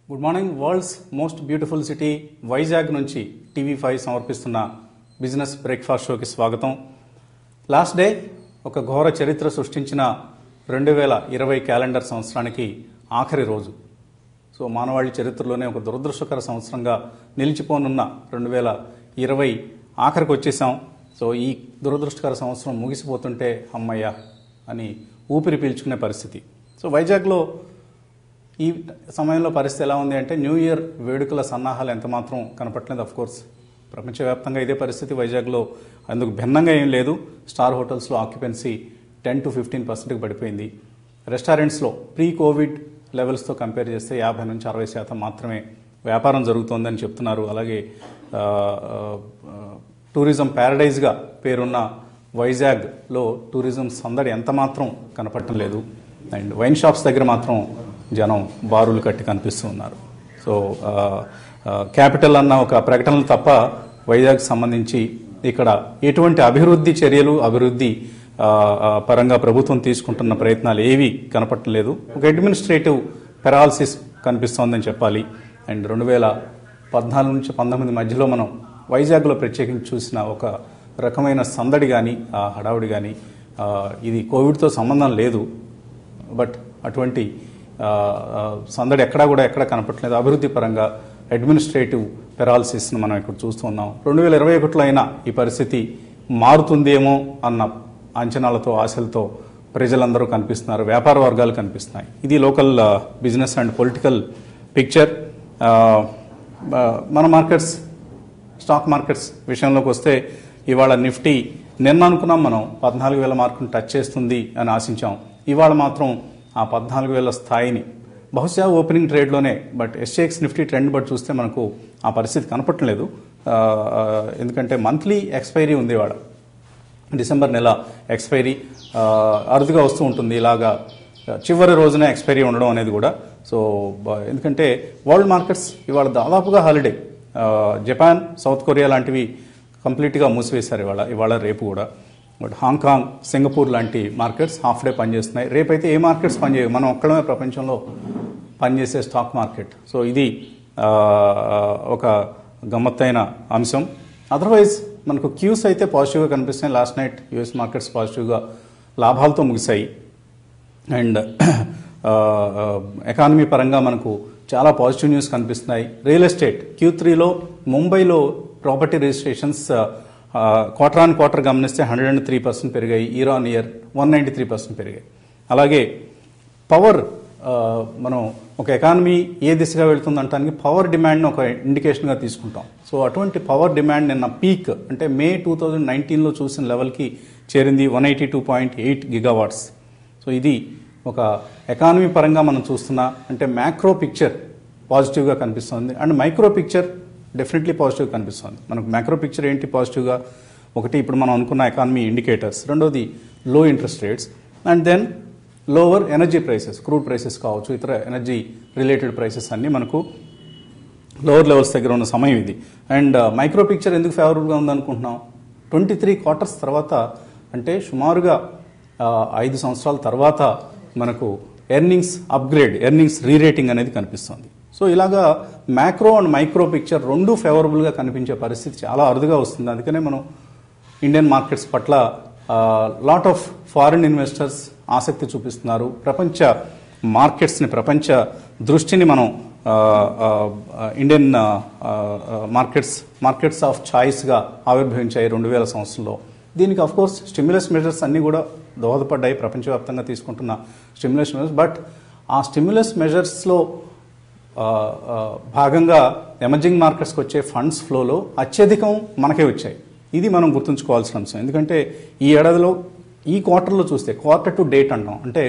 Good morning world's most beautiful city Vizag నుంచి TV five సమర్పిస్తున్న business breakfast షోకి స్వాగతం లాస్ట్ డే ఒక ఘోర చరిత్ర సృష్టించిన రెండు వేల ఇరవై క్యాలెండర్ సంవత్సరానికి ఆఖరి రోజు సో మానవాళి చరిత్రలోనే ఒక దురదృష్టకర సంవత్సరంగా నిలిచిపోనున్న రెండు వేల ఇరవై ఆఖరికి వచ్చేసాం సో ఈ దురదృష్టకర సంవత్సరం ముగిసిపోతుంటే అమ్మయ్య అని ఊపిరి పీల్చుకునే పరిస్థితి సో వైజాగ్లో ఈ సమయంలో పరిస్థితి ఎలా ఉంది అంటే న్యూ ఇయర్ వేడుకల సన్నాహాలు ఎంత మాత్రం కనపట్లేదు అఫ్ కోర్స్ ప్రపంచవ్యాప్తంగా ఇదే పరిస్థితి వైజాగ్లో అందుకు భిన్నంగా ఏం లేదు స్టార్ హోటల్స్లో ఆక్యుపెన్సీ టెన్ టు ఫిఫ్టీన్ పర్సెంట్కి పడిపోయింది రెస్టారెంట్స్లో ప్రీ కోవిడ్ లెవెల్స్తో కంపేర్ చేస్తే యాభై నుంచి అరవై శాతం మాత్రమే వ్యాపారం జరుగుతోందని చెప్తున్నారు అలాగే ఆ, ఆ, ఆ, టూరిజం ప్యారడైజ్గా పేరున్న వైజాగ్లో టూరిజం సందడి ఎంత మాత్రం కనపడటం లేదు అండ్ వైన్ షాప్స్ దగ్గర మాత్రం జనం బారులు కట్టి కనిపిస్తూ ఉన్నారు సో ఆ, ఆ, క్యాపిటల్ అన్న ఒక ప్రకటనలు తప్ప వైజాగ్ సంబంధించి ఇక్కడ ఎటువంటి అభివృద్ధి చర్యలు అభివృద్ధి ఆ, ఆ, పరంగా ప్రభుత్వం తీసుకుంటున్న ప్రయత్నాలు ఏవి కనపడటం లేదు ఒక అడ్మినిస్ట్రేటివ్ పెరాలసిస్ కనిపిస్తోందని చెప్పాలి అండ్ రెండు వేల పద్నాలుగు నుంచి పంతొమ్మిది మధ్యలో మనం వైజాగ్లో ప్రత్యేకించి చూసిన ఒక రకమైన సందడి కానీ ఆ హడావుడి కానీ ఆ, ఇది కోవిడ్తో సంబంధం లేదు బట్ అటువంటి ఆ, ఆ, సందడి ఎక్కడా కూడా ఎక్కడ కనపట్లేదు అభివృద్ధి పరంగా అడ్మినిస్ట్రేటివ్ పెరాలసిస్ను మనం ఇక్కడ చూస్తున్నాం రెండు వేల ఇరవై ఒకటిలో అయినా ఈ పరిస్థితి మారుతుందేమో అన్న అంచనాలతో ఆశలతో ప్రజలందరూ కనిపిస్తున్నారు వ్యాపార వర్గాలు కనిపిస్తున్నాయి ఇది local business and political picture మన మార్కెట్స్ స్టాక్ మార్కెట్స్ విషయంలోకి వస్తే ఇవాళ నిఫ్టీ నిన్న అనుకున్నాం మనం పద్నాలుగు వేల మార్కును టచ్ చేస్తుంది అని ఆశించాం ఇవాళ మాత్రం ఆ పద్నాలుగు వేల స్థాయిని బహుశా ఓపెనింగ్ ట్రేడ్లోనే బట్ ఎస్ఏఎక్స్ నిఫ్టీ ట్రెండ్ బట్టి చూస్తే మనకు ఆ పరిస్థితి కనపడటం లేదు ఆ, ఆ, ఎందుకంటే మంత్లీ ఎక్స్పైరీ ఉంది ఇవాళ డిసెంబర్ నెల ఎక్స్పైరీ ఆ, అరుదుగా వస్తూ ఉంటుంది ఇలాగా చివరి రోజున ఎక్స్పైరీ ఉండడం అనేది కూడా సో బ- ఎందుకంటే వరల్డ్ మార్కెట్స్ ఇవాళ దాదాపుగా హాలిడే ఆ, జపాన్ సౌత్ కొరియా లాంటివి కంప్లీట్గా మూసివేశారు ఇవాళ ఇవాళ రేపు కూడా బట్ హాంకాంగ్ సింగపూర్ లాంటి మార్కెట్స్ హాఫ్ డే పనిచేస్తున్నాయి రేపైతే ఏ మార్కెట్స్ పనిచేయవు మనం ఒక్కడమే ప్రపంచంలో పనిచేసే స్టాక్ మార్కెట్ సో ఇది ఆ, ఒక గమ్మత్తైన అంశం అదర్వైజ్ మనకు క్యూస్ అయితే పాజిటివ్గా కనిపిస్తున్నాయి లాస్ట్ నైట్ యుఎస్ మార్కెట్స్ పాజిటివ్గా లాభాలతో ముగిశాయి అండ్ ఎకానమీ పరంగా మనకు చాలా పాజిటివ్ న్యూస్ కనిపిస్తున్నాయి రియల్ ఎస్టేట్ క్యూ త్రీలో ముంబైలో property registrations quarter on quarter గమనిస్తే హండ్రెడ్ అండ్ త్రీ పర్సెంట్ పెరిగాయి year on year one ninety three percent పెరిగాయి అలాగే పవర్ ఆ, మనం ఒక ఎకానమీ ఏ దిశగా వెళ్తుందంటానికి పవర్ డిమాండ్ని ఒక ఇండికేషన్గా తీసుకుంటాం సో అటువంటి పవర్ డిమాండ్ నిన్న పీక్ అంటే మే టూ థౌజండ్ నైన్టీన్లో చూసిన లెవెల్కి చేరింది one eighty two point eight gigawatts so ఇది ఒక ఎకానమీ పరంగా మనం చూస్తున్న అంటే మ్యాక్రో పిక్చర్ పాజిటివ్గా కనిపిస్తుంది and micro picture definitely positive కనిపిస్తుంది మనకు మ్యాక్రో పిక్చర్ ఏంటి పాజిటివ్గా ఒకటి ఇప్పుడు మనం అనుకున్న ఎకానమీ ఇండికేటర్స్ రెండోది low interest rates and then lower energy prices crude prices కావచ్చు ఇతర ఎనర్జీ రిలేటెడ్ ప్రైసెస్ అన్నీ మనకు లోవర్ లెవెల్స్ దగ్గర ఉన్న సమయం ఇది అండ్ మైక్రో పిక్చర్ ఎందుకు ఫేవరబుల్గా ఉందనుకుంటున్నాం ట్వంటీ త్రీ క్వార్టర్స్ తర్వాత అంటే సుమారుగా ఆ, ఐదు సంవత్సరాల తర్వాత మనకు ఎర్నింగ్స్ అప్గ్రేడ్ ఎర్నింగ్స్ రీరేటింగ్ అనేది కనిపిస్తుంది సో ఇలాగా మ్యాక్రో అండ్ మైక్రో పిక్చర్ రెండు ఫేవరబుల్గా కనిపించే పరిస్థితి చాలా అరుదుగా వస్తుంది అందుకనే మనం ఇండియన్ మార్కెట్స్ పట్ల లాట్ ఆఫ్ ఫారిన్ ఇన్వెస్టర్స్ ఆసక్తి చూపిస్తున్నారు ప్రపంచ మార్కెట్స్ని ప్రపంచ దృష్టిని మనం ఆ, ఆ, ఆ, ఇండియన్ ఆ, ఆ, మార్కెట్స్ మార్కెట్స్ ఆఫ్ చాయిస్గా ఆవిర్భవించాయి రెండు వేల సంవత్సరంలో దీనికి ఆఫ్ కోర్స్ స్టిమ్యులస్ మెజర్స్ అన్నీ కూడా దోహదపడ్డాయి ప్రపంచవ్యాప్తంగా తీసుకుంటున్న స్టిమ్యులస్ మెజర్స్ బట్ ఆ స్టిమ్యులస్ మెజర్స్లో ఆ, ఆ, భాగంగా ఎమర్జింగ్ మార్కెట్స్కి వచ్చే ఫండ్స్ ఫ్లోలో అత్యధికం మనకే వచ్చాయి ఇది మనం గుర్తుంచుకోవాల్సిన అంశం ఎందుకంటే ఈ ఏడాదిలో ఈ క్వార్టర్లో చూస్తే క్వార్టర్ టు డేట్ అంటాం అంటే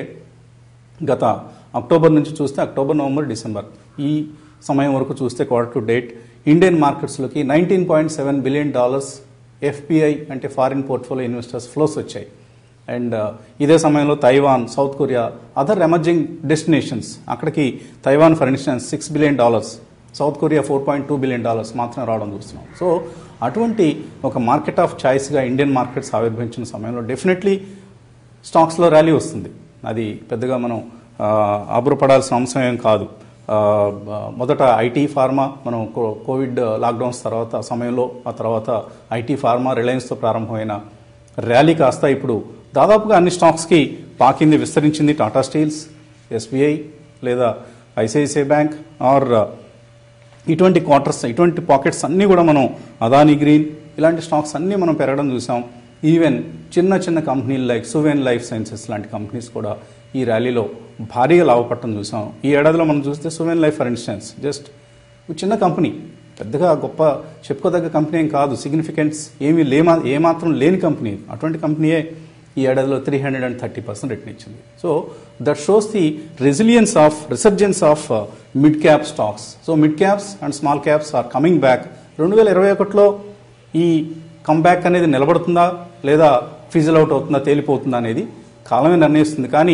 గత అక్టోబర్ నుంచి చూస్తే అక్టోబర్ నవంబర్ డిసెంబర్ ఈ సమయం వరకు చూస్తే క్వార్టర్ టు డేట్ ఇండియన్ మార్కెట్స్లోకి nineteen point seven billion dollars FPI అంటే ఫారిన్ పోర్ట్ఫోలియో ఇన్వెస్టర్స్ ఫ్లోస్ వచ్చాయి అండ్ ఇదే సమయంలో Taiwan South Korea other emerging destinations అక్కడికి Taiwan for instance six billion dollars South Korea four point two billion dollars మాత్రమే రావడం చూస్తున్నాం so అటువంటి ఒక మార్కెట్ ఆఫ్ చాయిస్గా ఇండియన్ మార్కెట్స్ ఆవిర్భవించిన సమయంలో డెఫినెట్లీ స్టాక్స్లో ర్యాలీ వస్తుంది అది పెద్దగా మనం ఆ, ఆబురపడాల్సిన అంశం ఏం కాదు ఆ, మొదట ఐటీ ఫార్మా మనం కో- కోవిడ్ లాక్డౌన్స్ తర్వాత సమయంలో ఆ తర్వాత ఐటీ ఫార్మా రిలయన్స్తో ప్రారంభమైన ర్యాలీ కాస్త ఇప్పుడు దాదాపుగా అన్ని స్టాక్స్కి పాకింది విస్తరించింది టాటా స్టీల్స్ ఎస్బీఐ లేదా ఐసిఐసిఐ బ్యాంక్ ఆర్ ఇటువంటి క్వార్టర్స్ ఇటువంటి పాకెట్స్ అన్నీ కూడా మనం అదానీ గ్రీన్ ఇలాంటి స్టాక్స్ అన్నీ మనం పెరగడం చూసాం ఈవెన్ చిన్న చిన్న కంపెనీలు లైక్ సువెన్ లైఫ్ సైన్సెస్ లాంటి కంపెనీస్ కూడా ఈ ర్యాలీలో భారీగా లాభపడటం చూసాం ఈ ఏడాదిలో మనం చూస్తే Suven life for instance just ఒక చిన్న కంపెనీ పెద్దగా గొప్ప చెప్పుకోదగ్గ కంపెనీ ఏం కాదు సిగ్నిఫికెన్స్ ఏమీ లేమా ఏమాత్రం లేని కంపెనీ అటువంటి కంపెనీయే ఈ ఏడాదిలో three hundred and thirty percent return ఇచ్చింది so that shows the resilience of resurgence of mid cap stocks so mid caps and small caps are coming back రెండు వేల ఇరవై ఒకటిలో ఈ కమ్బ్యాక్ అనేది నిలబడుతుందా లేదా ఫిజిల్ అవుట్ అవుతుందా తేలిపోతుందా అనేది కాలమే నిర్ణయిస్తుంది కానీ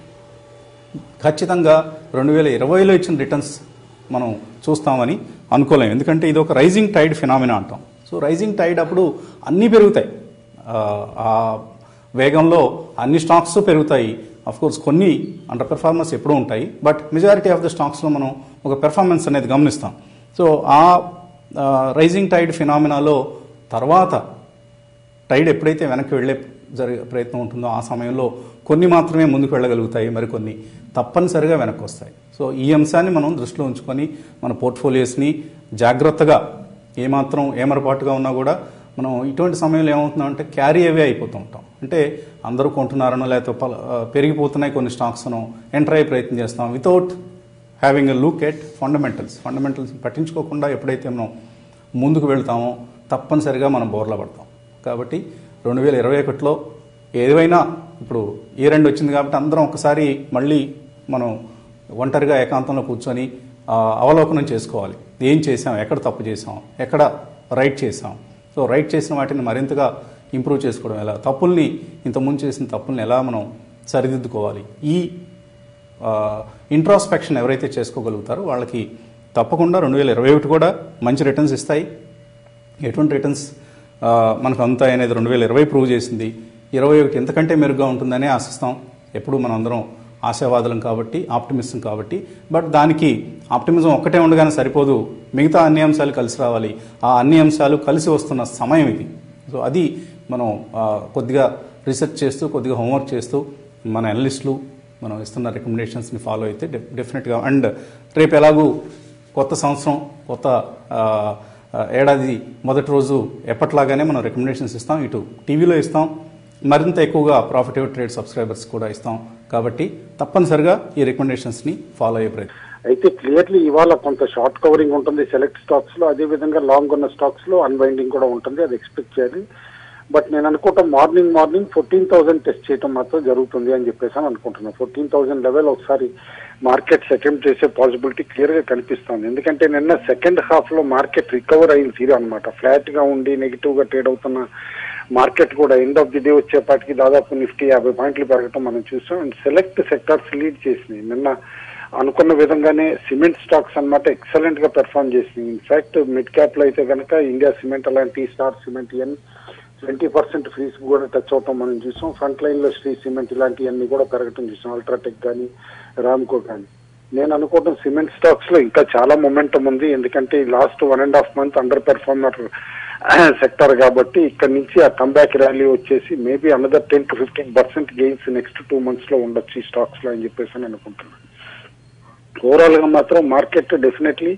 ఖచ్చితంగా రెండు వేల ఇరవైలో ఇచ్చిన రిటర్న్స్ మనం చూస్తామని అనుకోలేం ఎందుకంటే ఇది ఒక రైజింగ్ టైడ్ ఫినామినా అంటాం సో రైజింగ్ టైడ్ అప్పుడు అన్నీ పెరుగుతాయి ఆ, ఆ వేగంలో అన్ని స్టాక్స్ పెరుగుతాయి కోర్స్ కొన్ని అండర్ పెర్ఫార్మెన్స్ ఎప్పుడూ ఉంటాయి బట్ మెజారిటీ ఆఫ్ ద స్టాక్స్లో మనం ఒక పెర్ఫార్మెన్స్ అనేది గమనిస్తాం సో ఆ రైజింగ్ టైడ్ ఫినామినాలో తర్వాత టైడ్ ఎప్పుడైతే వెనక్కి వెళ్ళే జరిగే ప్రయత్నం ఉంటుందో ఆ సమయంలో కొన్ని మాత్రమే ముందుకు వెళ్ళగలుగుతాయి మరికొన్ని తప్పనిసరిగా వెనక్కి వస్తాయి సో ఈ అంశాన్ని మనం దృష్టిలో ఉంచుకొని మన పోర్ట్ఫోలియోస్ని జాగ్రత్తగా ఏమాత్రం ఏమరపాటుగా ఉన్నా కూడా మనం ఇటువంటి సమయంలో ఏమవుతుందంటే క్యారీ అవే అయిపోతూ ఉంటాం అంటే అందరూ కొంటున్నారనో లేకపోతే పల- ఆ, పెరిగిపోతున్నాయి కొన్ని స్టాక్స్ను ఎంటర్ అయ్యే ప్రయత్నం చేస్తాం without having a look at fundamentals fundamentals పట్టించుకోకుండా ఎప్పుడైతే మనం ముందుకు వెళ్తామో తప్పనిసరిగా మనం బోర్లా పడతాం కాబట్టి రెండు వేల ఇరవై ఒకటిలో ఏదైనా ఇప్పుడు ఈ రెండు వచ్చింది కాబట్టి అందరం ఒకసారి మళ్ళీ మనం ఒంటరిగా ఏకాంతంలో కూర్చొని ఆ, అవలోకనం చేసుకోవాలి ఏం చేసాం ఎక్కడ తప్పు చేసాం ఎక్కడ రైట్ చేసాం సో రైట్ చేసిన వాటిని మరింతగా ఇంప్రూవ్ చేసుకోవడం ఎలా తప్పుల్ని ఇంతకుముందు చేసిన తప్పుల్ని ఎలా మనం సరిదిద్దుకోవాలి ఈ ఇంట్రాస్పెక్షన్ ఎవరైతే చేసుకోగలుగుతారో వాళ్ళకి తప్పకుండా రెండు వేల ఇరవై ఒకటి కూడా మంచి రిటర్న్స్ ఇస్తాయి ఎటువంటి రిటర్న్స్ ఆ, మనకు అందుతాయి అనేది రెండు వేల ఇరవై ప్రూవ్ చేసింది ఇరవై ఒకటి ఎంతకంటే మెరుగ్గా ఉంటుందనే ఆశిస్తాం ఎప్పుడు మనం అందరం ఆశావాదులం కాబట్టి ఆప్టిమిస్టం కాబట్టి బట్ దానికి ఆప్టిమిజం ఒక్కటే ఉండగానే సరిపోదు మిగతా అన్ని అంశాలు కలిసి రావాలి ఆ అన్ని అంశాలు కలిసి వస్తున్న సమయం ఇది సో అది మనం ఆ, కొద్దిగా రీసెర్చ్ చేస్తూ కొద్దిగా హోంవర్క్ చేస్తూ మన అనలిస్టులు మనం ఇస్తున్న రికమెండేషన్స్ని ఫాలో అయితే డెఫ్- డెఫినెట్గా అండ్ రేపు ఎలాగూ కొత్త సంవత్సరం కొత్త ఆ, ఆ, ఏడాది మొదటి రోజు ఎప్పట్లాగానే మనం రికమెండేషన్స్ ఇస్తాం ఇటు టీవీలో ఇస్తాం మరింత ఎక్కువగా ప్రాఫిటివ్ ట్రేడ్ సబ్స్క్రైబర్స్ కూడా ఇస్తాం కాబట్టి తప్పనిసరిగా ఈ రికమెండేషన్స్ని ఫాలో అయ్యే ప్రయత్నం అయితే క్లియర్లీ ఇవాళ కొంత షార్ట్ కవరింగ్ ఉంటుంది సెలెక్ట్ స్టాక్స్ లో అదే విధంగా లాంగ్ ఉన్న స్టాక్స్ లో అన్వైండింగ్ కూడా ఉంటుంది అది ఎక్స్పెక్ట్ చేయాలి బట్ నేను అనుకుంటా morning morning fourteen thousand test చేయడం మాత్రం జరుగుతుంది అని చెప్పేసి అని అనుకుంటున్నాను ఫోర్టీన్ థౌసండ్ లెవెల్ ఒకసారి మార్కెట్స్ అటెంప్ట్ చేసే పాసిబిలిటీ క్లియర్ గా కనిపిస్తుంది ఎందుకంటే నిన్న సెకండ్ హాఫ్ లో మార్కెట్ రికవర్ అయిన తీరు అనమాట ఫ్లాట్ గా ఉండి నెగిటివ్ గా ట్రేడ్ అవుతున్న మార్కెట్ కూడా ఎండ్ ఆఫ్ ది డే వచ్చేపాటికి దాదాపు నిఫ్టీ యాభై పాయింట్లు పెరగటం మనం చూసాం అండ్ సెలెక్ట్ సెక్టార్స్ లీడ్ చేసినాయి నిన్న అనుకున్న విధంగానే సిమెంట్ స్టాక్స్ అన్నమాట ఎక్సలెంట్ గా పెర్ఫామ్ చేసినాయి ఇన్ఫాక్ట్ మిడ్ క్యాప్ లో అయితే కనుక ఇండియా సిమెంట్ అలాంటి స్టార్ సిమెంట్ ఇవన్నీ ట్వంటీ పర్సెంట్ ఫ్రీస్ కూడా టచ్ అవటం మనం చూసాం ఫ్రంట్ లైన్ లో శ్రీ సిమెంట్ ఇలాంటివన్నీ కూడా పెరగటం చూసాం అల్ట్రాటెక్ కానీ రామ్కో కానీ నేను అనుకోవడం సిమెంట్ స్టాక్స్ లో ఇంకా చాలా మొమెంటం ఉంది ఎందుకంటే last one and half month under performer sector కాబట్టి ఇక్కడ నుంచి ఆ కంబ్యాక్ ర్యాలీ వచ్చేసి maybe another ten to fifteen percent gains next two months లో ఉండొచ్చు ఈ స్టాక్స్ లో అని చెప్పేసి అని అనుకుంటున్నాను ఓవరాల్ గా మాత్రం మార్కెట్ డెఫినెట్లీ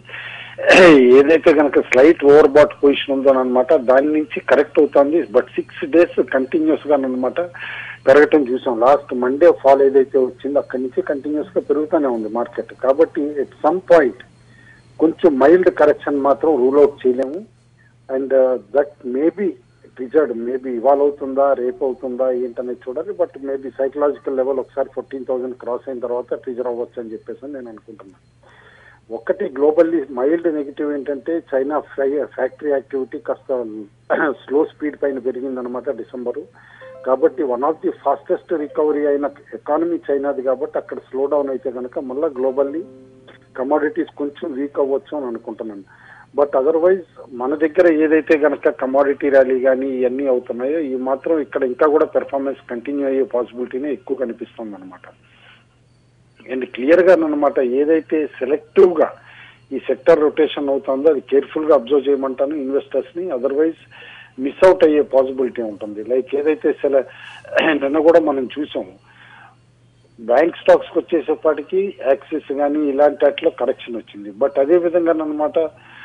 ఏదైతే కనుక స్లైట్ ఓవర్ బాట్ పొజిషన్ ఉందో అనమాట దాని నుంచి కరెక్ట్ అవుతుంది బట్ సిక్స్ డేస్ కంటిన్యూస్ గా అనమాట పెరగటం చూసాం లాస్ట్ మండే ఫాల్ ఏదైతే వచ్చిందో అక్కడి నుంచి కంటిన్యూస్ గా పెరుగుతూనే ఉంది మార్కెట్ కాబట్టి ఎట్ సమ్ పాయింట్ కొంచెం మైల్డ్ కరెక్షన్ మాత్రం రూల్ అవుట్ చేయలేము అండ్ దట్ మేబీ రిజర్డ్ మేబీ ఇవాళ అవుతుందా రేపు అవుతుందా ఏంటనేది చూడాలి బట్ మేబీ సైకలాజికల్ లెవెల్ ఒకసారి ఫోర్టీన్ థౌసండ్ క్రాస్ అయిన తర్వాత ట్రిజర్ అవ్వచ్చు అని చెప్పేసి నేను అనుకుంటున్నాను ఒక్కటి గ్లోబల్లీ మైల్డ్ నెగిటివ్ ఏంటంటే చైనా ఫ్యాక్టరీ యాక్టివిటీ కాస్త స్లో స్పీడ్ పైన పెరిగిందనమాట డిసెంబరు కాబట్టి one of the fastest recovery అయిన ఎకానమీ చైనాది కాబట్టి అక్కడ స్లో డౌన్ అయితే కనుక మళ్ళీ గ్లోబల్లీ కమాడిటీస్ కొంచెం వీక్ అవ్వచ్చు అని అనుకుంటున్నాను బట్ అదర్వైజ్ మన దగ్గర ఏదైతే గనక కమాడిటీ ర్యాలీ కానీ ఇవన్నీ అవుతున్నాయో ఇవి మాత్రం ఇక్కడ ఇంకా కూడా పెర్ఫార్మెన్స్ కంటిన్యూ అయ్యే పాసిబిలిటీనే ఎక్కువ కనిపిస్తుంది అనమాట అండ్ క్లియర్ గా అనమాట ఏదైతే సెలెక్టివ్ గా ఈ సెక్టర్ రొటేషన్ అవుతుందో అది కేర్ఫుల్ గా అబ్జర్వ్ చేయమంటాను ఇన్వెస్టర్స్ ని అదర్వైజ్ మిస్ అవుట్ అయ్యే పాసిబిలిటీ ఉంటుంది లైక్ ఏదైతే సెల నిన్న కూడా మనం చూసాము బ్యాంక్ స్టాక్స్ కి వచ్చేసేపాటికి యాక్సిస్ కానీ ఇలాంటి వాటిలో కరెక్షన్ వచ్చింది బట్ అదే విధంగా అనమాట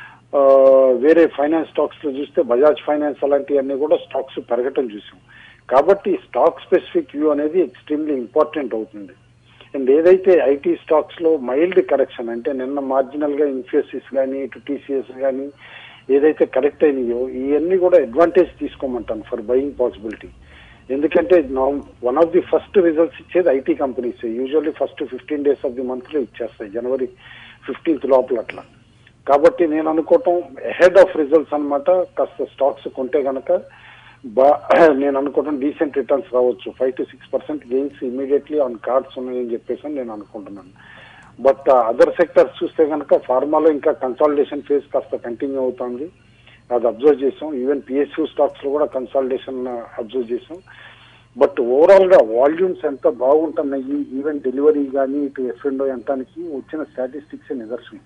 వేరే ఫైనాన్స్ స్టాక్స్ లో చూస్తే బజాజ్ ఫైనాన్స్ అలాంటివన్నీ కూడా స్టాక్స్ పెరగటం చూసాం కాబట్టి స్టాక్ స్పెసిఫిక్ వ్యూ అనేది ఎక్స్ట్రీమ్లీ ఇంపార్టెంట్ అవుతుంది అండ్ ఏదైతే ఐటీ స్టాక్స్ లో మైల్డ్ కరెక్షన్ అంటే నిన్న మార్జినల్ గా ఇన్ఫోసిస్ కానీ ఇటు టీసీఎస్ కానీ ఏదైతే కరెక్ట్ అయినాయో ఇవన్నీ కూడా అడ్వాంటేజ్ తీసుకోమంటాను ఫర్ బయింగ్ పాసిబిలిటీ ఎందుకంటే one of the first results ఇచ్చేది IT companies usually first fifteen days of the month లో ఇచ్చేస్తాయి జనవరి ఫిఫ్టీన్త్ లోపల అట్లా కాబట్టి నేను అనుకోవటం హెడ్ ఆఫ్ రిజల్ట్స్ అన్నమాట కాస్త స్టాక్స్ కొంటే గనక బా నేను అనుకోవటం డీసెంట్ రిటర్న్స్ రావచ్చు five to six percent gains immediately on cards ఉన్నాయని చెప్పేసి అని నేను అనుకుంటున్నాను బట్ అదర్ సెక్టర్స్ చూస్తే కనుక ఫార్మాలో ఇంకా కన్సాలిడేషన్ ఫేజ్ కాస్త కంటిన్యూ అవుతుంది అది అబ్జర్వ్ చేసాం ఈవెన్ పిఎస్యూ స్టాక్స్ లో కూడా కన్సాలిడేషన్ అబ్జర్వ్ చేసాం బట్ ఓవరాల్ గా వాల్యూమ్స్ ఎంత బాగుంటున్నాయి ఈవెన్ డెలివరీ కానీ ఇటు ఎఫ్ఎండో ఎంతానికి వచ్చిన స్టాటిస్టిక్స్ నిదర్శనం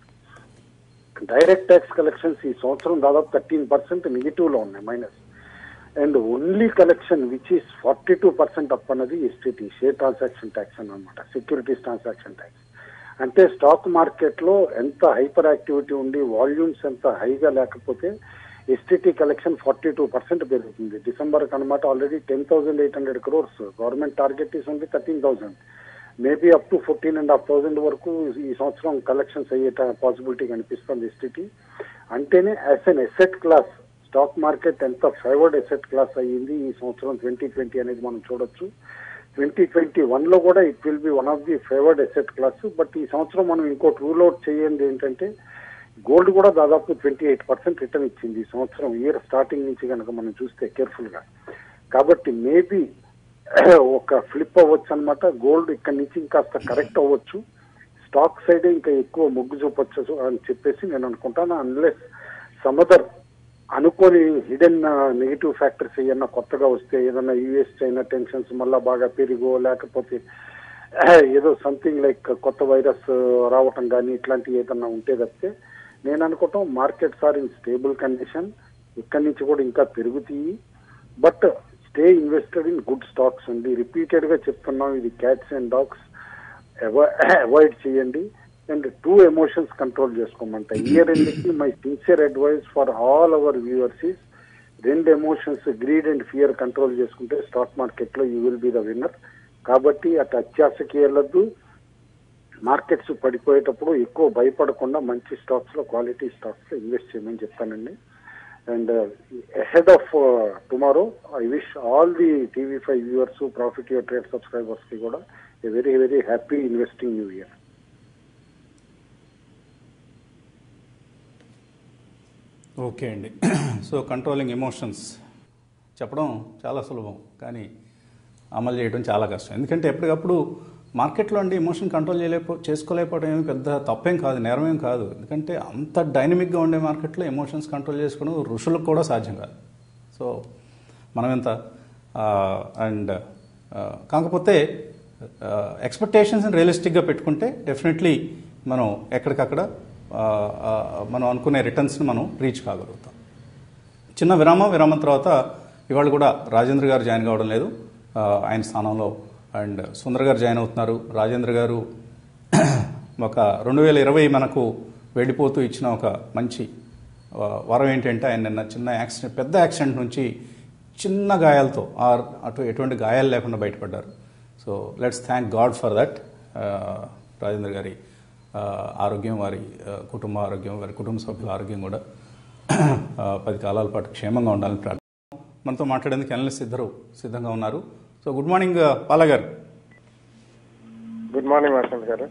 డైరెక్ట్ ట్యాక్స్ కలెక్షన్స్ ఈ సంవత్సరం దాదాపు థర్టీన్ పర్సెంట్ నెగిటివ్ లో ఉన్నాయి minus and only collection which is forty two percent up అన్నది ఎస్టీటీ షేర్ ట్రాన్సాక్షన్ ట్యాక్స్ అన్నమాట సెక్యూరిటీస్ ట్రాన్సాక్షన్ ట్యాక్స్ అంటే స్టాక్ మార్కెట్ లో ఎంత హైపర్ యాక్టివిటీ ఉండి వాల్యూమ్స్ ఎంత హైగా లేకపోతే STT collection forty two percent పెరుగుతుంది డిసెంబర్ అనమాట already ten thousand eight hundred crores government target is only thirteen thousand maybe up to fourteen and half thousand వరకు ఈ సంవత్సరం కలెక్షన్స్ అయ్యే పాసిబిలిటీ కనిపిస్తుంది ఎస్టీటీ అంటేనే as an asset class stock market ఎంత favoured asset class అయ్యింది ఈ సంవత్సరం ట్వంటీ ట్వంటీ అనేది మనం చూడొచ్చు ట్వంటీ ట్వంటీ వన్ లో కూడా it will be one of the favoured asset class but ఈ సంవత్సరం మనం ఇంకోటి రూల్ అవుట్ చేయండి ఏంటంటే గోల్డ్ కూడా దాదాపు ట్వంటీ ఎయిట్ పర్సెంట్ రిటర్న్ ఇచ్చింది ఈ సంవత్సరం ఇయర్ స్టార్టింగ్ నుంచి కనుక మనం చూస్తే కేర్ఫుల్ గా కాబట్టి మేబీ ఒక ఫ్లిప్ అవ్వచ్చు అనమాట గోల్డ్ ఇక్కడ నుంచి ఇంకాస్త కరెక్ట్ అవ్వచ్చు స్టాక్ సైడ్ ఇంకా ఎక్కువ మొగ్గు చూపొచ్చు అని చెప్పేసి నేను అనుకుంటాను అన్లెస్ సమదర్ అనుకోని హిడెన్ నెగిటివ్ ఫ్యాక్టర్స్ ఏమన్నా కొత్తగా వస్తే ఏదన్నా యుఎస్ చైనా టెన్షన్స్ మళ్ళా బాగా పెరిగో లేకపోతే ఏదో సంథింగ్ లైక్ కొత్త వైరస్ రావటం కానీ ఇట్లాంటివి ఏదన్నా ఉంటే తప్పితే నేను అనుకోవటం markets are in stable condition ఇక్కడి నుంచి కూడా ఇంకా పెరుగుతాయి but stay invested in good stocks అండి రిపీటెడ్ గా చెప్తున్నాం ఇది క్యాట్స్ అండ్ డాగ్స్ అవాయిడ్ చేయండి అండ్ టూ ఎమోషన్స్ కంట్రోల్ చేసుకోమంట ఇయర్ ఎండ్కి my sincere advice for all our viewers is రెండు emotions greed and fear control చేసుకుంటే స్టాక్ మార్కెట్ లో you will be the winner కాబట్టి అటు అత్యాశకి వెళ్ళొద్దు మార్కెట్స్ పడిపోయేటప్పుడు ఎక్కువ భయపడకుండా మంచి స్టాక్స్ లో క్వాలిటీ స్టాక్స్ లో ఇన్వెస్ట్ చేయమని చెప్తానండి and head of tomorrow I wish all the TV five viewers profit your trade subscribers కి కూడా a very very happy investing new year okay అండి సో కంట్రోలింగ్ ఎమోషన్స్ చెప్పడం చాలా సులభం కానీ అమలు చేయడం చాలా కష్టం ఎందుకంటే ఎప్పటికప్పుడు మార్కెట్లో అండి ఎమోషన్ కంట్రోల్ చేయలేపో చేసుకోలేకపోవడం ఏమి పెద్ద తప్పేం కాదు నేరమేం కాదు ఎందుకంటే అంత డైనమిక్గా ఉండే మార్కెట్లో ఎమోషన్స్ కంట్రోల్ చేసుకోవడం ఋషులకు కూడా సాధ్యం కాదు సో మనం ఎంత అండ్ కాకపోతే ఎక్స్పెక్టేషన్స్ రియలిస్టిక్గా పెట్టుకుంటే డెఫినెట్లీ మనం ఎక్కడికక్కడ ఆ, ఆ, మనం అనుకునే రిటర్న్స్ని మనం రీచ్ కాగలుగుతాం చిన్న విరామం విరామం తర్వాత ఇవాళ కూడా రాజేంద్ర గారు జాయిన్ కావడం లేదు ఆ, ఆయన స్థానంలో అండ్ సుందర్ గారు జాయిన్ అవుతున్నారు రాజేంద్ర గారు ఒక రెండు వేల ఇరవై మనకు వెళ్ళిపోతూ ఇచ్చిన ఒక మంచి ఆ, వరం ఏంటంటే ఆయన నిన్న చిన్న యాక్సిడెంట్ పెద్ద యాక్సిడెంట్ నుంచి చిన్న గాయాలతో ఆర్ అటు ఎటువంటి గాయాలు లేకుండా బయటపడ్డారు so let's thank God for that Rajendra గారి ఆ, ఆరోగ్యం వారి ఆ, కుటుంబ ఆరోగ్యం వారి కుటుంబ సభ్యుల ఆరోగ్యం కూడా ఆ, పది కాలాల పాటు క్షేమంగా ఉండాలని ప్రార్థన మనతో మాట్లాడేందుకు అనలిస్ట్ ఇద్దరు సిద్ధంగా ఉన్నారు సో గుడ్ మార్నింగ్ పాల గారు గుడ్ మార్నింగ్ వసంత్ గారు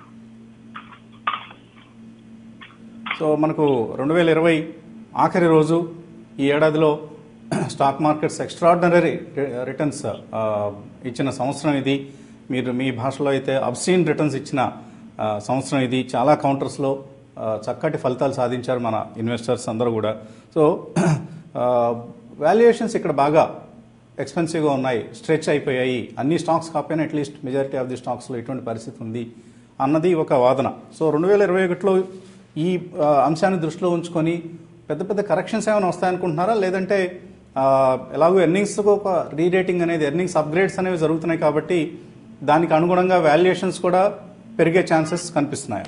సో మనకు రెండు వేల ఇరవై ఆఖరి రోజు ఈ ఏడాదిలో స్టాక్ మార్కెట్స్ ఎక్స్ట్రాడినరీ రిటర్న్స్ ఆ, ఇచ్చిన సంవత్సరం ఇది మీరు మీ భాషలో అయితే అబ్సీన్ రిటర్న్స్ ఇచ్చిన ఆ, సంవత్సరం ఇది చాలా కౌంటర్స్లో ఆ, చక్కటి ఫలితాలు సాధించారు మన ఇన్వెస్టర్స్ అందరూ కూడా సో వాల్యుయేషన్స్ ఇక్కడ బాగా ఎక్స్పెన్సివ్గా ఉన్నాయి స్ట్రెచ్ అయిపోయాయి అన్ని స్టాక్స్ కాకపోయినా అట్లీస్ట్ మెజారిటీ ఆఫ్ ది స్టాక్స్లో ఇటువంటి పరిస్థితి ఉంది అన్నది ఒక వాదన సో రెండు వేల ఇరవై ఒకటిలో ఈ ఆ, అంశాన్ని దృష్టిలో ఉంచుకొని పెద్ద పెద్ద కరెక్షన్స్ ఏమైనా వస్తాయనుకుంటున్నారా లేదంటే ఆ, ఎలాగో ఎర్నింగ్స్ ఒక రీరేటింగ్ అనేది ఎర్నింగ్స్ అప్గ్రేడ్స్ అనేవి జరుగుతున్నాయి కాబట్టి దానికి అనుగుణంగా వాల్యుయేషన్స్ కూడా పెరిగే ఛాన్సెస్ కనిపిస్తున్నాయి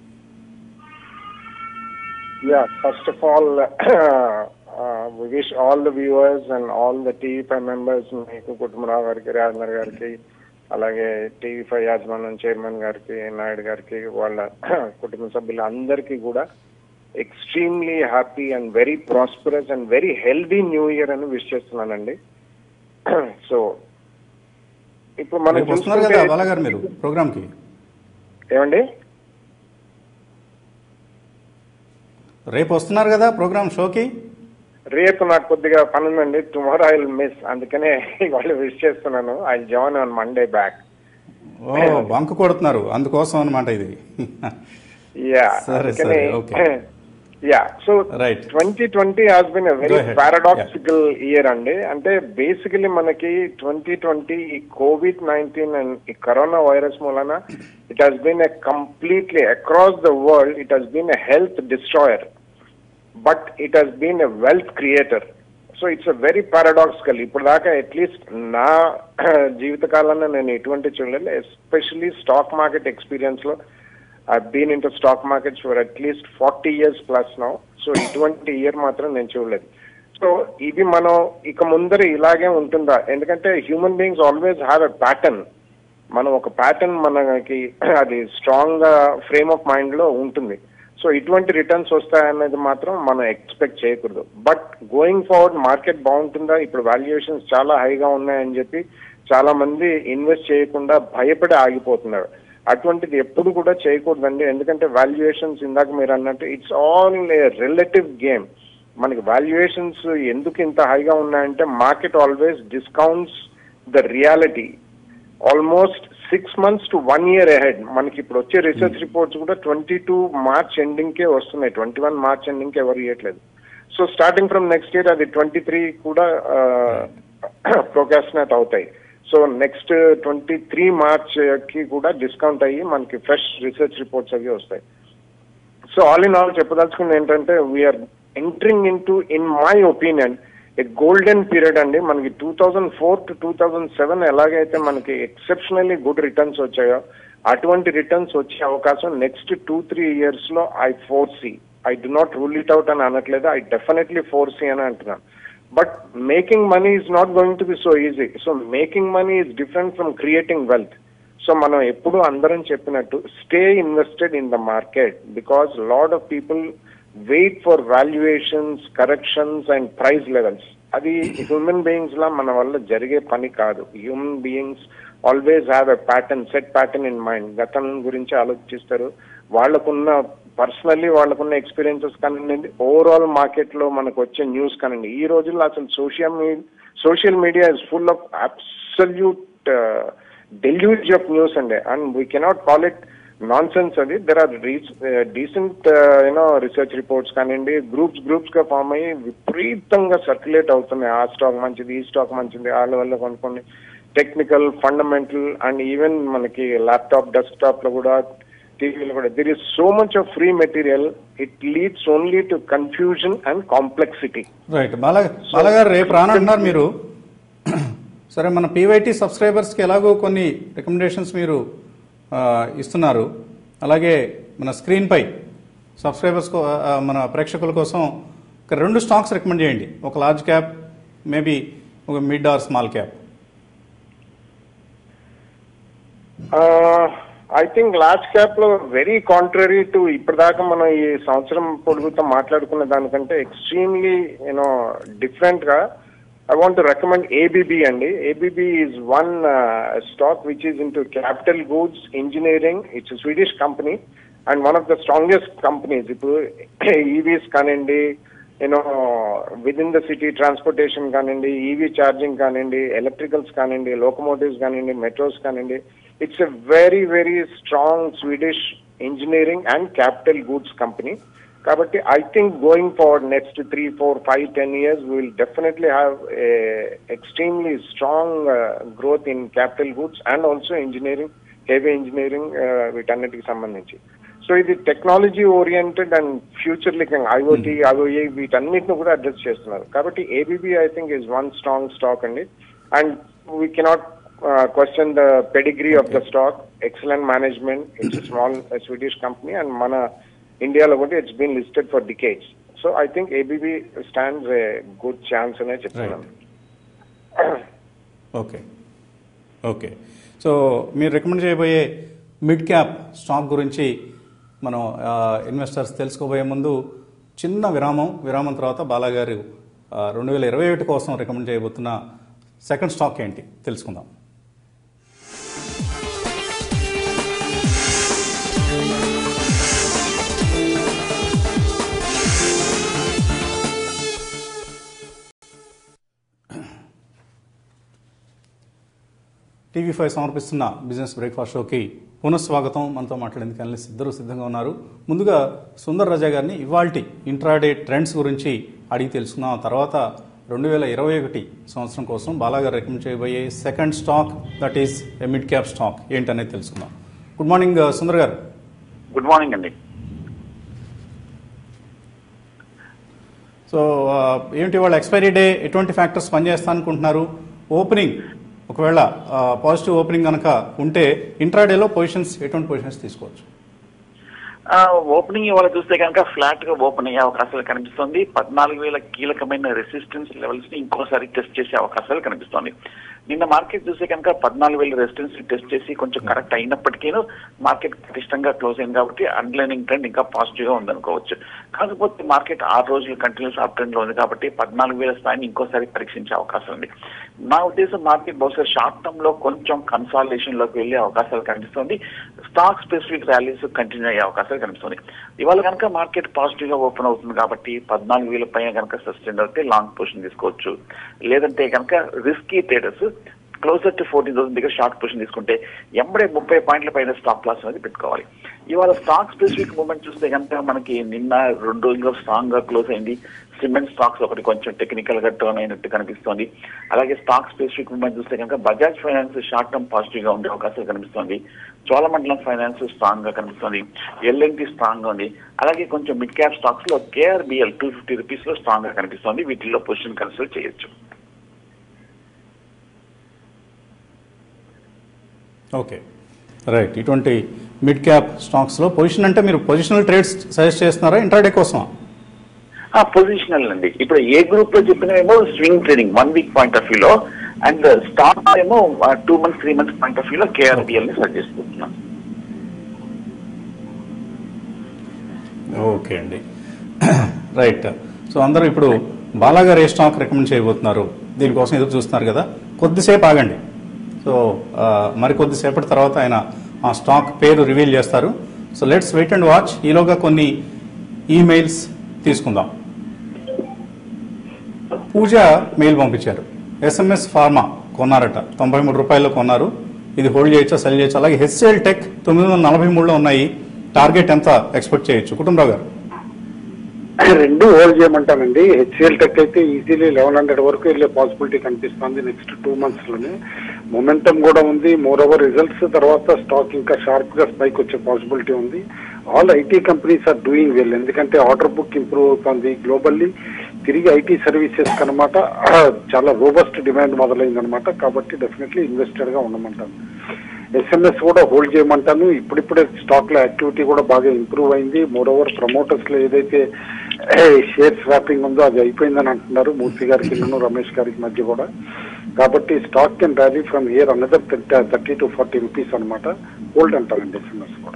Yeah, first of all, uh, we wish all the viewers and all the TV five members మీకు కుటుంబరావు గారికి రాజేందర్ గారికి అలాగే టీవీ ఫైవ్ యాజమాన్యం చైర్మన్ గారికి నాయుడు గారికి వాళ్ళ కుటుంబ సభ్యులు అందరికీ కూడా extremely happy and very prosperous and very healthy new year అని విష్ చేస్తున్నానండి సో ఇప్పుడు మనం రేపు వస్తున్నారు కదా చూసుకుంటే బాలగారు మీరు ప్రోగ్రామ్కి ఏమండి రేపు వస్తున్నారు కదా ప్రోగ్రామ్ షోకి రేపు నాకు కొద్దిగా పని ఉందండి టుమారో ఐ మిస్ అందుకనే ఇవాళ విష్ చేస్తున్నాను I join on Monday back ఓ బంక్ కొడుతున్నారు అందుకోసం అన్నమాట ఇది యా సరే, అందుకనే సరే, okay. Yeah so Right. Twenty twenty has been a very Go ahead. Paradoxical year అండి అంటే బేసికలీ మనకి ట్వంటీ ట్వంటీ ఈ కోవిడ్ నైన్టీన్ అండ్ ఈ కరోనా వైరస్ మూలన it has been a completely across the world it has been a health destroyer but it has been a wealth creator so it's a very paradoxical ఇప్పుడు దాకా at least నా జీవితకాలంలో నేను ఎటువంటి చూడలేదు especially stock market experience లో I been into stock markets for at least forty years plus now so ఇటువంటి year మాత్రం నేను చూడలేదు సో ఇది మనం ఇక ముందర ఇలాగే ఉంటుందా ఎందుకంటే human beings always have a pattern మనం ఒక ప్యాటర్న్ మనకి అది స్ట్రాంగ్ గా ఫ్రేమ్ ఆఫ్ మైండ్ లో ఉంటుంది సో ఇటువంటి రిటర్న్స్ వస్తాయనేది మాత్రం మనం ఎక్స్పెక్ట్ చేయకూడదు బట్ గోయింగ్ ఫార్వర్డ్ మార్కెట్ బాగుంటుందా ఇప్పుడు వాల్యుయేషన్స్ చాలా హైగా ఉన్నాయని చెప్పి చాలా మంది ఇన్వెస్ట్ చేయకుండా భయపడి ఆగిపోతున్నారు అటువంటిది ఎప్పుడు కూడా చేయకూడదండి ఎందుకంటే వాల్యుయేషన్స్ ఇందాక మీరు అన్నట్టు it's all a relative game మనకి వాల్యుయేషన్స్ ఎందుకు ఇంత హైగా ఉన్నాయంటే market always discounts the reality almost six months to one year ahead మనకి ఇప్పుడు వచ్చే రీసెర్చ్ రిపోర్ట్స్ కూడా ట్వంటీ టూ మార్చ్ ఎండింగ్ కే వస్తున్నాయి ట్వంటీ వన్ మార్చ్ ఎండింగ్ కి ఎవరు ఇవ్వట్లేదు so starting from next year అది ట్వంటీ త్రీ కూడా ప్రోకాస్టినేట్ అవుతాయి so next twenty three March కి కూడా డిస్కౌంట్ అయ్యి మనకి ఫ్రెష్ రీసెర్చ్ రిపోర్ట్స్ అవి వస్తాయి సో ఆల్ ఇన్ ఆల్ చెప్పదలుచుకుంది ఏంటంటే we're entering into in my opinion a golden period అండి మనకి two thousand four to two thousand seven ఎలాగైతే మనకి ఎక్సెప్షనల్లీ గుడ్ రిటర్న్స్ వచ్చాయో అటువంటి రిటర్న్స్ వచ్చే అవకాశం నెక్స్ట్ టూ త్రీ ఇయర్స్ లో I foresee I do not rule it out అని అనట్లేదు ఐ డెఫినెట్లీ ఫోర్ సి అని అంటున్నాను but making money is not going to be so easy so making money is different from creating wealth so మనం ఎప్పుడు అందరం చెప్పినట్టు stay invested in the market because lot of people wait for valuations corrections and price levels అది human beings లా మన వల్ల జరిగే పని కాదు human beings always have a pattern set pattern in mind గతం గురించి ఆలోచిస్తారు వాళ్ళకున్న పర్సనల్లీ వాళ్ళకున్న ఎక్స్పీరియన్సెస్ కానివ్వండి ఓవరాల్ మార్కెట్ లో మనకు వచ్చే న్యూస్ కానివ్వండి ఈ రోజుల్లో అసలు social social media is full of absolute deluge of news అండి and we cannot call it nonsense అది there are decent you know research reports కానివ్వండి గ్రూప్స్ గ్రూప్స్ గా ఫామ్ అయ్యి విపరీతంగా సర్క్యులేట్ అవుతున్నాయి ఆ స్టాక్ మంచిది ఈ స్టాక్ మంచిది వాళ్ళ వల్ల కొనుక్కోండి టెక్నికల్ ఫండమెంటల్ అండ్ ఈవెన్ మనకి ల్యాప్టాప్ డెస్క్టాప్ లో కూడా టీవీలో కూడా there is so much of free material it leads only to confusion and complexity right Bala బాలగారు రేపు రానంటున్నారు మీరు సరే మన పీవైటీ సబ్స్క్రైబర్స్కి ఎలాగో కొన్ని రికమెండేషన్స్ మీరు ఆ, ఇస్తున్నారు అలాగే మన స్క్రీన్పై సబ్స్క్రైబర్స్ కో- ఆ, మన ప్రేక్షకుల కోసం ఒక రెండు స్టాక్స్ రికమెండ్ చేయండి ఒక లార్జ్ క్యాప్ మేబీ ఒక mid or small cap I think large cap లో వెరీ కాంట్రరీ టు ఇప్పటిదాకా మనం ఈ సంవత్సరం పొడుగుతో మాట్లాడుకున్న దానికంటే ఎక్స్ట్రీమ్లీ యూనో డిఫరెంట్ గా ఐ వాంట్ రికమెండ్ ఏబిబి అండి ABB is one stock which is into capital goods engineering it's Swedish company and one of the strongest companies ఇప్పుడు ఈవీస్ కానివ్వండి you know with in the city transportation కానివ్వండి EV charging కానివ్వండి electricals కానివ్వండి locomotives కానివ్వండి metros కానివ్వండి it's a very very strong Swedish engineering and capital goods company కాబట్టి I think going forward next three four five ten years will definitely have extremely strong growth in capital goods and also engineering heavy engineering వీటన్నిటికి సంబంధించి so ఇది technology oriented and future looking IOT IOA వీటన్నిటిని కూడా address చేస్తున్నారు కాబట్టి ABB I think is one strong stock అండి and we cannot question the pedigree of the stock excellent management it's small Swedish company and మన ఇండియాలో కూడా it's been listed for decades so I think ABB stands a good chance అనే చెప్తున్నాను okay okay so మీరు recommend చేయబోయే mid cap stock గురించి మనం investors తెలుసుకోబోయే ముందు చిన్న విరామం విరామం తర్వాత బాలాగారు రెండు వేల ఇరవై ఒకటి కోసం రికమెండ్ చేయబోతున్న సెకండ్ స్టాక్ ఏంటి తెలుసుకుందాం టీవీ ఫైవ్ సమర్పిస్తున్న బిజినెస్ బ్రేక్ఫాస్ట్ షోకి పునఃస్వాగతం మనతో మాట్లాడేందుకు అనలిస్ట్ ఇద్దరు సిద్ధంగా ఉన్నారు ముందుగా సుందర్ రాజా గారిని ఇవాల్టి ఇంట్రాడే ట్రెండ్స్ గురించి అడిగి తెలుసుకుందాం ఆ తర్వాత రెండు వేల ఇరవై ఒకటి సంవత్సరం కోసం బాలాగారు రికమెండ్ చేయబోయే second stock that is a mid cap stock ఏంటనేది తెలుసుకుందాం గుడ్ మార్నింగ్ సుందర్ గారు గుడ్ మార్నింగ్ అండి సో ఆ, ఏంటి వాళ్ళ ఎక్స్పైరీ డే ఎటువంటి ఫ్యాక్టర్స్ పనిచేస్తా అనుకుంటున్నారు ఓపెనింగ్ ఒకవేళ పాజిటివ్ ఓపెనింగ్ కనుక ఉంటే ఇంట్రాడేలో పొజిషన్స్ ఎటువంటి పొజిషన్స్ తీసుకోవచ్చు ఓపెనింగ్ ఇవాళ చూస్తే కనుక ఫ్లాట్ గా ఓపెన్ అయ్యే అవకాశాలు కనిపిస్తుంది పద్నాలుగు వేల కీలకమైన రెసిస్టెన్స్ లెవెల్స్ ని ఇంకోసారి టెస్ట్ చేసే అవకాశాలు కనిపిస్తుంది నిన్న మార్కెట్ చూస్తే కనుక పద్నాలుగు వేల రెసిస్టెన్స్ ని టెస్ట్ చేసి కొంచెం కరెక్ట్ అయినప్పటికీ మార్కెట్ పటిష్టంగా క్లోజ్ అయింది కాబట్టి అండర్లైనింగ్ ట్రెండ్ ఇంకా పాజిటివ్ గా ఉందనుకోవచ్చు కాకపోతే మార్కెట్ ఆరు రోజులు కంటిన్యూస్ అప్ ట్రెండ్ లో ఉంది కాబట్టి పద్నాలుగు వేల స్థాయిని ఇంకోసారి పరీక్షించే అవకాశం ఉంది నా ఉద్దేశం మార్కెట్ బహుశా షార్ట్ టర్మ్ లో కొంచెం కన్సాలిడేషన్ లోకి వెళ్లే అవకాశాలు కనిపిస్తుంది స్టాక్ స్పెసిఫిక్ ర్యాలీస్ కంటిన్యూ అయ్యే అవకాశాలు కనిపిస్తుంది ఇవాళ కనుక మార్కెట్ పాజిటివ్ గా ఓపెన్ అవుతుంది కాబట్టి పద్నాలుగు వేల పైన కనుక సస్టైన్ అయితే లాంగ్ పొజిషన్ తీసుకోవచ్చు లేదంటే కనుక risky traders closer to fourteen thousand దగ్గర షార్ట్ పొజిషన్ తీసుకుంటే ఎంబడే ముప్పై పాయింట్ల పైన స్టాక్ లాస్ అనేది పెట్టుకోవాలి ఇవాళ స్టాక్ స్పెసిఫిక్ మూమెంట్ చూస్తే కనుక మనకి నిన్న రెండు రోజులుగా స్ట్రాంగ్ గా క్లోజ్ అయింది సిమెంట్ స్టాక్స్ ఒకటి కొంచెం టెక్నికల్ గా టర్న్ అయినట్టు కనిపిస్తోంది అలాగే స్టాక్ స్పెసిఫిక్ మూమెంట్ చూస్తే కనుక Bajaj Finance short term positive గా ఉండే అవకాశాలు కనిపిస్తోంది చోళమండలం ఫైనాన్స్ స్ట్రాంగ్ గా కనిపిస్తుంది ఎల్ఎన్టీ స్ట్రాంగ్ గా ఉంది అలాగే కొంచెం మిడ్ క్యాప్ స్టాక్స్ లో కేఆర్బిఎల్ టూ ఫిఫ్టీ రూపీస్ లో స్ట్రాంగ్ గా కనిపిస్తోంది వీటిల్లో పొజిషన్ కన్సిడర్ చేయొచ్చు ఓకే రైట్ ఇటువంటి మిడ్ క్యాప్ స్టాక్స్లో పొజిషన్ అంటే మీరు పొజిషనల్ ట్రేడ్స్ సజెస్ట్ చేస్తున్నారా ఇంట్రాడే కోసమా పొజిషనల్ అండి ఇప్పుడు ఏ గ్రూప్ లో చెప్పినేమో swing trading one week point of వ్యూలో అండ్ స్టాక్ ఏమో two months three months point of వ్యూలో కేఆర్బిఎల్ ని సజెస్ట్ చేస్తున్నాను ఓకే అండి రైట్ సో అందరూ ఇప్పుడు బాలాగారు ఏ స్టాక్ రికమెండ్ చేయబోతున్నారు దీనికోసం ఎదురు చూస్తున్నారు కదా కొద్దిసేపు ఆగండి సో ఆ, మరి కొద్దిసేపటి తర్వాత ఆయన ఆ స్టాక్ పేరు రివీల్ చేస్తారు so let's wait and watch ఈలోగా కొన్ని ఈమెయిల్స్ తీసుకుందాం పూజ మెయిల్ పంపించారు ఎస్ఎంఎస్ ఫార్మా కొన్నారట తొంభై మూడు రూపాయల్లో కొన్నారు ఇది హోల్డ్ చేయొచ్చా సెల్ చేయొచ్చు అలాగే హెచ్సిఎల్ టెక్ తొమ్మిది వందల నలభై మూడులో ఉన్నాయి టార్గెట్ ఎంత ఎక్స్పెక్ట్ చేయొచ్చు కుటుంబరావు గారు రెండు హోల్డ్ చేయమంటానండి హెచ్సిఎల్ టెక్ అయితే ఈజీలీ లెవెన్ హండ్రెడ్ వరకు వెళ్ళే పాసిబిలిటీ కనిపిస్తుంది నెక్స్ట్ టూ మంత్స్ లోనే మొమెంటం కూడా ఉంది మోర్ ఓవర్ రిజల్ట్స్ తర్వాత స్టాక్ ఇంకా షార్ప్ గా స్పైక్ వచ్చే పాసిబిలిటీ ఉంది all IT companies are doing well ఎందుకంటే ఆర్డర్ బుక్ ఇంప్రూవ్ అవుతుంది గ్లోబల్లీ తిరిగి ఐటీ సర్వీసెస్ కనమాట చాలా రోబస్ట్ డిమాండ్ మొదలైందనమాట కాబట్టి డెఫినెట్లీ ఇన్వెస్టెడ్ గా ఉండమంటాను ఎస్ఎంఎస్ కూడా హోల్డ్ చేయమంటాను ఇప్పుడిప్పుడే స్టాక్ లో యాక్టివిటీ కూడా బాగా ఇంప్రూవ్ అయింది మోర్ ఓవర్ ప్రమోటర్స్ లో ఏదైతే షేర్ స్వాపింగ్ ఉందో అది అయిపోయిందని అంటున్నారు మూర్తి గారికి నన్ను రమేష్ గారికి మధ్య కూడా కాబట్టి stock can rally from here another thirty to forty rupees అనమాట హోల్డ్ అంటారండి ఎస్ఎంఎస్ కూడా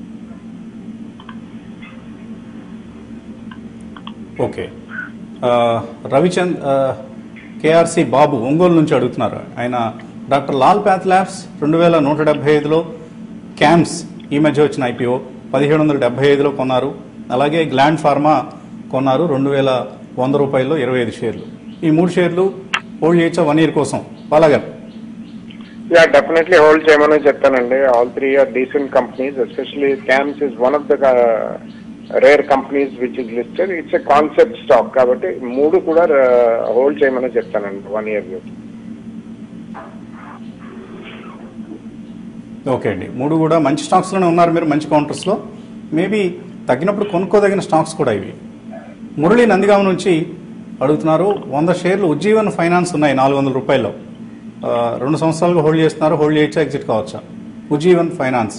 ఓకే ఆ, రవిచంద్ ఆ, కేఆర్సి బాబు ఒంగోలు నుంచి అడుగుతున్నారు ఆయన డాక్టర్ లాల్ ప్యాథ్ ల్యాబ్స్ రెండు వేల నూట డెబ్బై ఐదులో క్యామ్స్ ఈ మధ్య వచ్చిన ఐపీఓ పదిహేడు వందల డెబ్బై ఐదులో కొన్నారు అలాగే గ్లాండ్ ఫార్మా కొన్నారు రెండు వేల వంద రూపాయల్లో ఇరవై ఐదు షేర్లు ఈ మూడు షేర్లు హోల్డ్ చేయొచ్చా వన్ ఇయర్ కోసం బాలాగారు యా డెఫినెట్లీ హోల్డ్ చేయమని చెప్తానండి all three are decent companies especially CAMS is one of the rare companies which is listed it's a concept stock కాబట్టి మూడు కూడా హోల్డ్ చేయమని చెప్తానండి వన్ ఇయర్ ఓకే అండి మూడు కూడా మంచి స్టాక్స్లోనే ఉన్నారు మీరు మంచి కౌంటర్స్లో మేబీ తగ్గినప్పుడు కొనుక్కోదగిన స్టాక్స్ కూడా ఇవి మురళి నందిగామ నుంచి అడుగుతున్నారు వంద షేర్లు ఉజ్జీవన్ ఫైనాన్స్ ఉన్నాయి నాలుగు వందల రూపాయల్లో ఆ, రెండు సంవత్సరాలుగా హోల్డ్ చేస్తున్నారు హోల్డ్ చేయొచ్చా ఎగ్జిట్ కావచ్చా Ujjivan Finance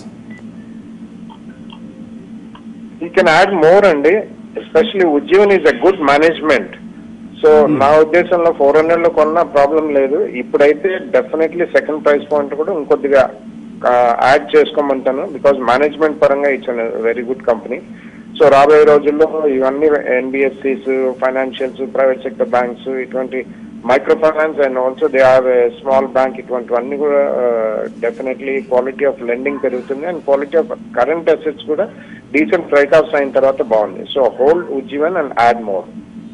you can add more అండి ఎస్పెషలీ ఉద్యోగన్ is a good management so నా ఉద్దేశంలో ఫోర్ హండ్రెడ్ లో కొన్న ప్రాబ్లం లేదు ఇప్పుడైతే డెఫినెట్లీ సెకండ్ ప్రైస్ పాయింట్ కూడా ఇంకొద్దిగా యాడ్ చేసుకోమంటాను బికాజ్ మేనేజ్మెంట్ పరంగా it's very good company so రాబోయే రోజుల్లో ఇవన్నీ NBFCs financials private sector banks ఇటువంటి microfinance and also they are small bank ఇటువంటివన్నీ కూడా డెఫినెట్లీ క్వాలిటీ ఆఫ్ లెండింగ్ పెరుగుతుంది and quality of current assets కూడా డీసెంట్ రైట్ ఆఫ్స్ అయిన తర్వాత బాగుంది so hold Ujjivan and add more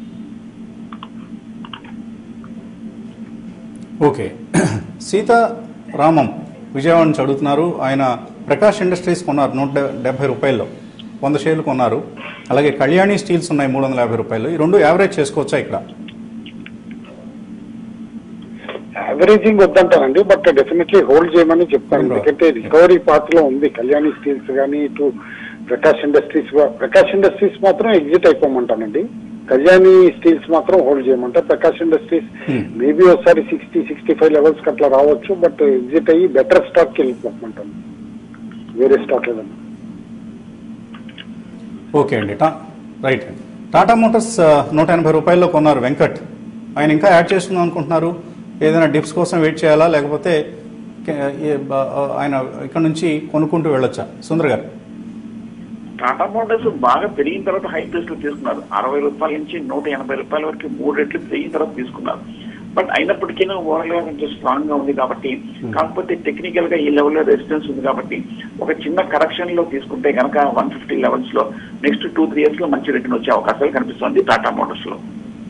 okay Sitaramam Vijayawada నుంచి అడుగుతున్నారు ఆయన ప్రకాష్ ఇండస్ట్రీస్ కొన్నారు నూట డెబ్బై రూపాయల్లో వంద షేర్లు కొన్నారు అలాగే కళ్యాణి స్టీల్స్ ఉన్నాయి మూడు వందల యాభై రూపాయలు ఈ రెండు యావరేజ్ చేసుకోవచ్చా ఇక్కడ యావరేజింగ్ వద్దంటానండి బట్ డెఫినెట్లీ హోల్డ్ చేయమని చెప్తాను Right. ఎందుకంటే రికవరీ పాత్ లో ఉంది కళ్యాణి స్టీల్స్ కానీ ఇటు ప్రకాష్ ఇండస్ట్రీస్ గా- ప్రకాష్ ఇండస్ట్రీస్ మాత్రం ఎగ్జిట్ అయిపోమంటానండి కళ్యాణి స్టీల్స్ మాత్రం హోల్డ్ చేయమంటారు ప్రకాష్ ఇండస్ట్రీస్ Hmm. మేబీ ఒకసారి సిక్స్టీ సిక్స్టీ ఫైవ్ లెవెల్స్ అట్లా రావచ్చు బట్ ఎగ్జిట్ అయ్యి బెటర్ స్టాక్ కి వెళ్ళిపోమంటాను వేరే స్టాక్ ఏదన్నా ఓకే అండి టా రైట్ అండి టాటా మోటార్స్ ఆ, నూట ఎనభై రూపాయల్లో కొన్నారు వెంకట్ ఆయన ఇంకా యాడ్ చేసుకుందాం అనుకుంటున్నారు ఏదైనా డిప్స్ కోసం వెయిట్ చేయాలా లేకపోతే కే- ఏ- బ- ఆయన ఇక్కడ నుంచి కొనుక్కుంటూ వెళ్ళొచ్చా సుందర్ గారు టాటా మోటార్స్ బాగా పెరిగిన తర్వాత హై ప్రైస్ లో తీసుకున్నారు అరవై రూపాయల నుంచి నూట ఎనభై రూపాయల వరకు మూడు రెట్లు పెరిగిన తర్వాత తీసుకున్నారు బట్ అయినప్పటికీ ఓవరాల్ గా కొంచెం స్ట్రాంగ్ గా ఉంది కాబట్టి కాకపోతే టెక్నికల్ గా ఈ లెవెల్ లో రెసిస్టెన్స్ ఉంది కాబట్టి ఒక చిన్న కరెక్షన్ లో తీసుకుంటే కనుక వన్ ఫిఫ్టీ లెవెల్స్ లో నెక్స్ట్ టూ త్రీ ఇయర్స్ లో మంచి రిటర్న్ వచ్చే అవకాశాలు కనిపిస్తుంది టాటా మోటార్స్ లో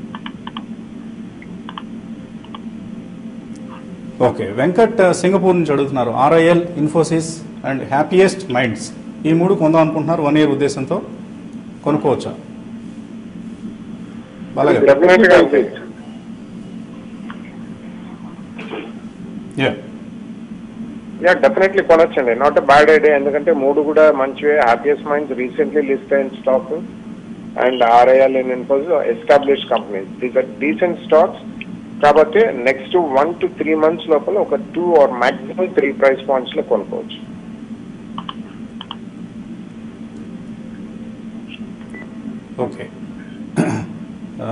ఓకే వెంకట్ ఆ, సింగపూర్ నుంచి అడుగుతున్నారు RIL Infosys and Happiest Minds ఈ మూడు కొందాం అనుకుంటున్నారు వన్ ఇయర్ ఉద్దేశంతో కొనుక్కోవచ్చా బాగా Definitely గా ఉంది. యా యా డెఫినెట్లీ కొనొచ్చండి నాట్ అ బ్యాడ్ ఐడియా ఎందుకంటే మూడు కూడా మంచివే హ్యాపీయెస్ట్ మైండ్స్ రీసెంట్లీ లిస్ట్ అయిన stock and RIL in Infosys establish companies these are decent stocks కాబట్టి next one to three months లోపల ఒక two or maximum three price points లో కొనుక్కోవచ్చు ఓకే ఆ,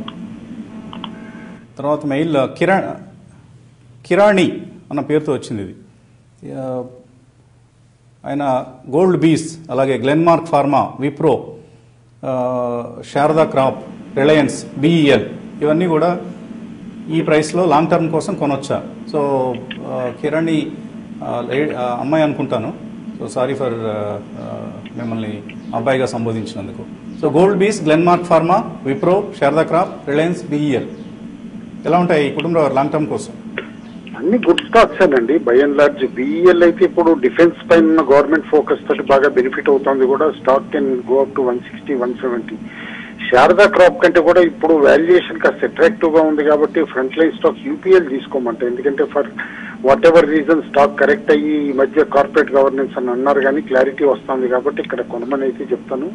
తర్వాత మెయిల్ కిరా కిరాణి అన్న పేరుతో వచ్చింది ఇది ఆ, ఆయన గోల్డ్ బీస్ అలాగే గ్లెన్మార్క్ ఫార్మా విప్రో ఆ, శారదా క్రాప్ రిలయన్స్ బీఈఎల్ ఇవన్నీ కూడా ఈ ప్రైస్లో లాంగ్ టర్మ్ కోసం కొనొచ్చా సో ఆ, కిరాణి ఆ, లే- ఆ, అమ్మాయి అనుకుంటాను సో సారీ ఫర్ మిమ్మల్ని అబ్బాయిగా సంబోధించినందుకు so Gold BeES Glenmark Pharma Wipro Sharda Crop Reliance BEL ఎలా ఉంటాయి ఈ కుటుంబ లాంగ్ టర్మ్ కోసం అన్ని గుడ్ స్టాక్స్ అండి బై అండ్ లార్జ్ బిఈఎల్ అయితే ఇప్పుడు డిఫెన్స్ పైన గవర్నమెంట్ ఫోకస్ తోటి బాగా బెనిఫిట్ అవుతుంది కూడా stock can go up to one sixty one seventy Sharda Crop కంటే కూడా ఇప్పుడు వాల్యుయేషన్ కాస్త అట్రాక్టివ్ గా ఉంది కాబట్టి ఫ్రంట్ లైన్ స్టాక్ యూపీఎల్ తీసుకోమంటే ఎందుకంటే for whatever reason stock correct అయ్యి ఈ మధ్య కార్పొరేట్ గవర్నెన్స్ అని అన్నారు కానీ క్లారిటీ వస్తుంది కాబట్టి ఇక్కడ కొనమని అయితే చెప్తాను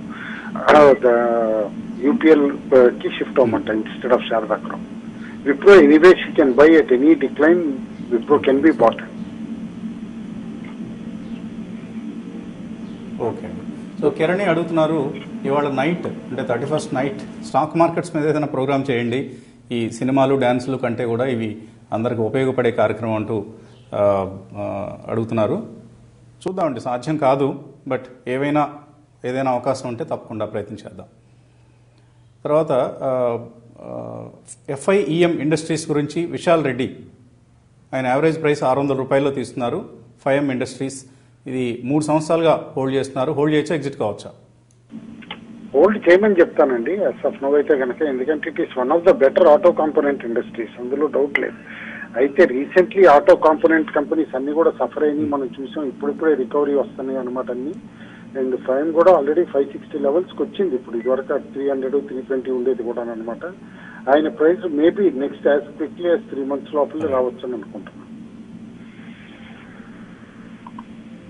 యూపీఎల్ కి షిఫ్ట్ అవ్వమంట instead of Sharda Crop Wipro anyway she can buy at any decline. Wipro can be bought. Okay అండి సో కిరణి అడుగుతున్నారు ఇవాళ నైట్ అంటే thirty first night stock markets మీద ఏదైనా ప్రోగ్రామ్ చేయండి ఈ సినిమాలు డ్యాన్సులు కంటే కూడా ఇవి అందరికి ఉపయోగపడే కార్యక్రమం అంటూ ఆ, ఆ, అడుగుతున్నారు చూద్దామండి సాధ్యం కాదు బట్ ఏవైనా ఏదైనా అవకాశం ఉంటే తప్పకుండా ప్రయత్నించేద్దాం తర్వాత ఎఫ్ఐఈఎం ఇండస్ట్రీస్ గురించి విశాల్ రెడ్డి ఆయన యావరేజ్ ప్రైస్ ఆరు వందల రూపాయల్లో తీస్తున్నారు ఫైవ్ ఎం ఇండస్ట్రీస్ ఇది మూడు సంవత్సరాలుగా హోల్డ్ చేస్తున్నారు హోల్డ్ చేయొచ్చా ఎగ్జిట్ కావచ్చా హోల్డ్ చేయమని చెప్తానండి అసఫ్ నవ్ అయితే కనుక ఎందుకంటే it is one of the better auto component industries అందులో డౌట్ లేదు అయితే రీసెంట్లీ ఆటో కాంపోనెంట్ కంపెనీస్ అన్ని కూడా సఫర్ అయినాయి మనం చూసాం ఇప్పుడిప్పుడే రికవరీ వస్తున్నాయి అనమాట అన్ని అండ్ ఫైవ్ కూడా ఆల్రెడీ ఫైవ్ సిక్స్టీ లెవెల్స్కి వచ్చింది ఇప్పుడు ఇదివరకు త్రీ హండ్రెడ్ త్రీ ట్వంటీ ఉండేది కూడా అనమాట ఆయన price maybe next as quickly as three months లోపల రావచ్చు అని అనుకుంటున్నాను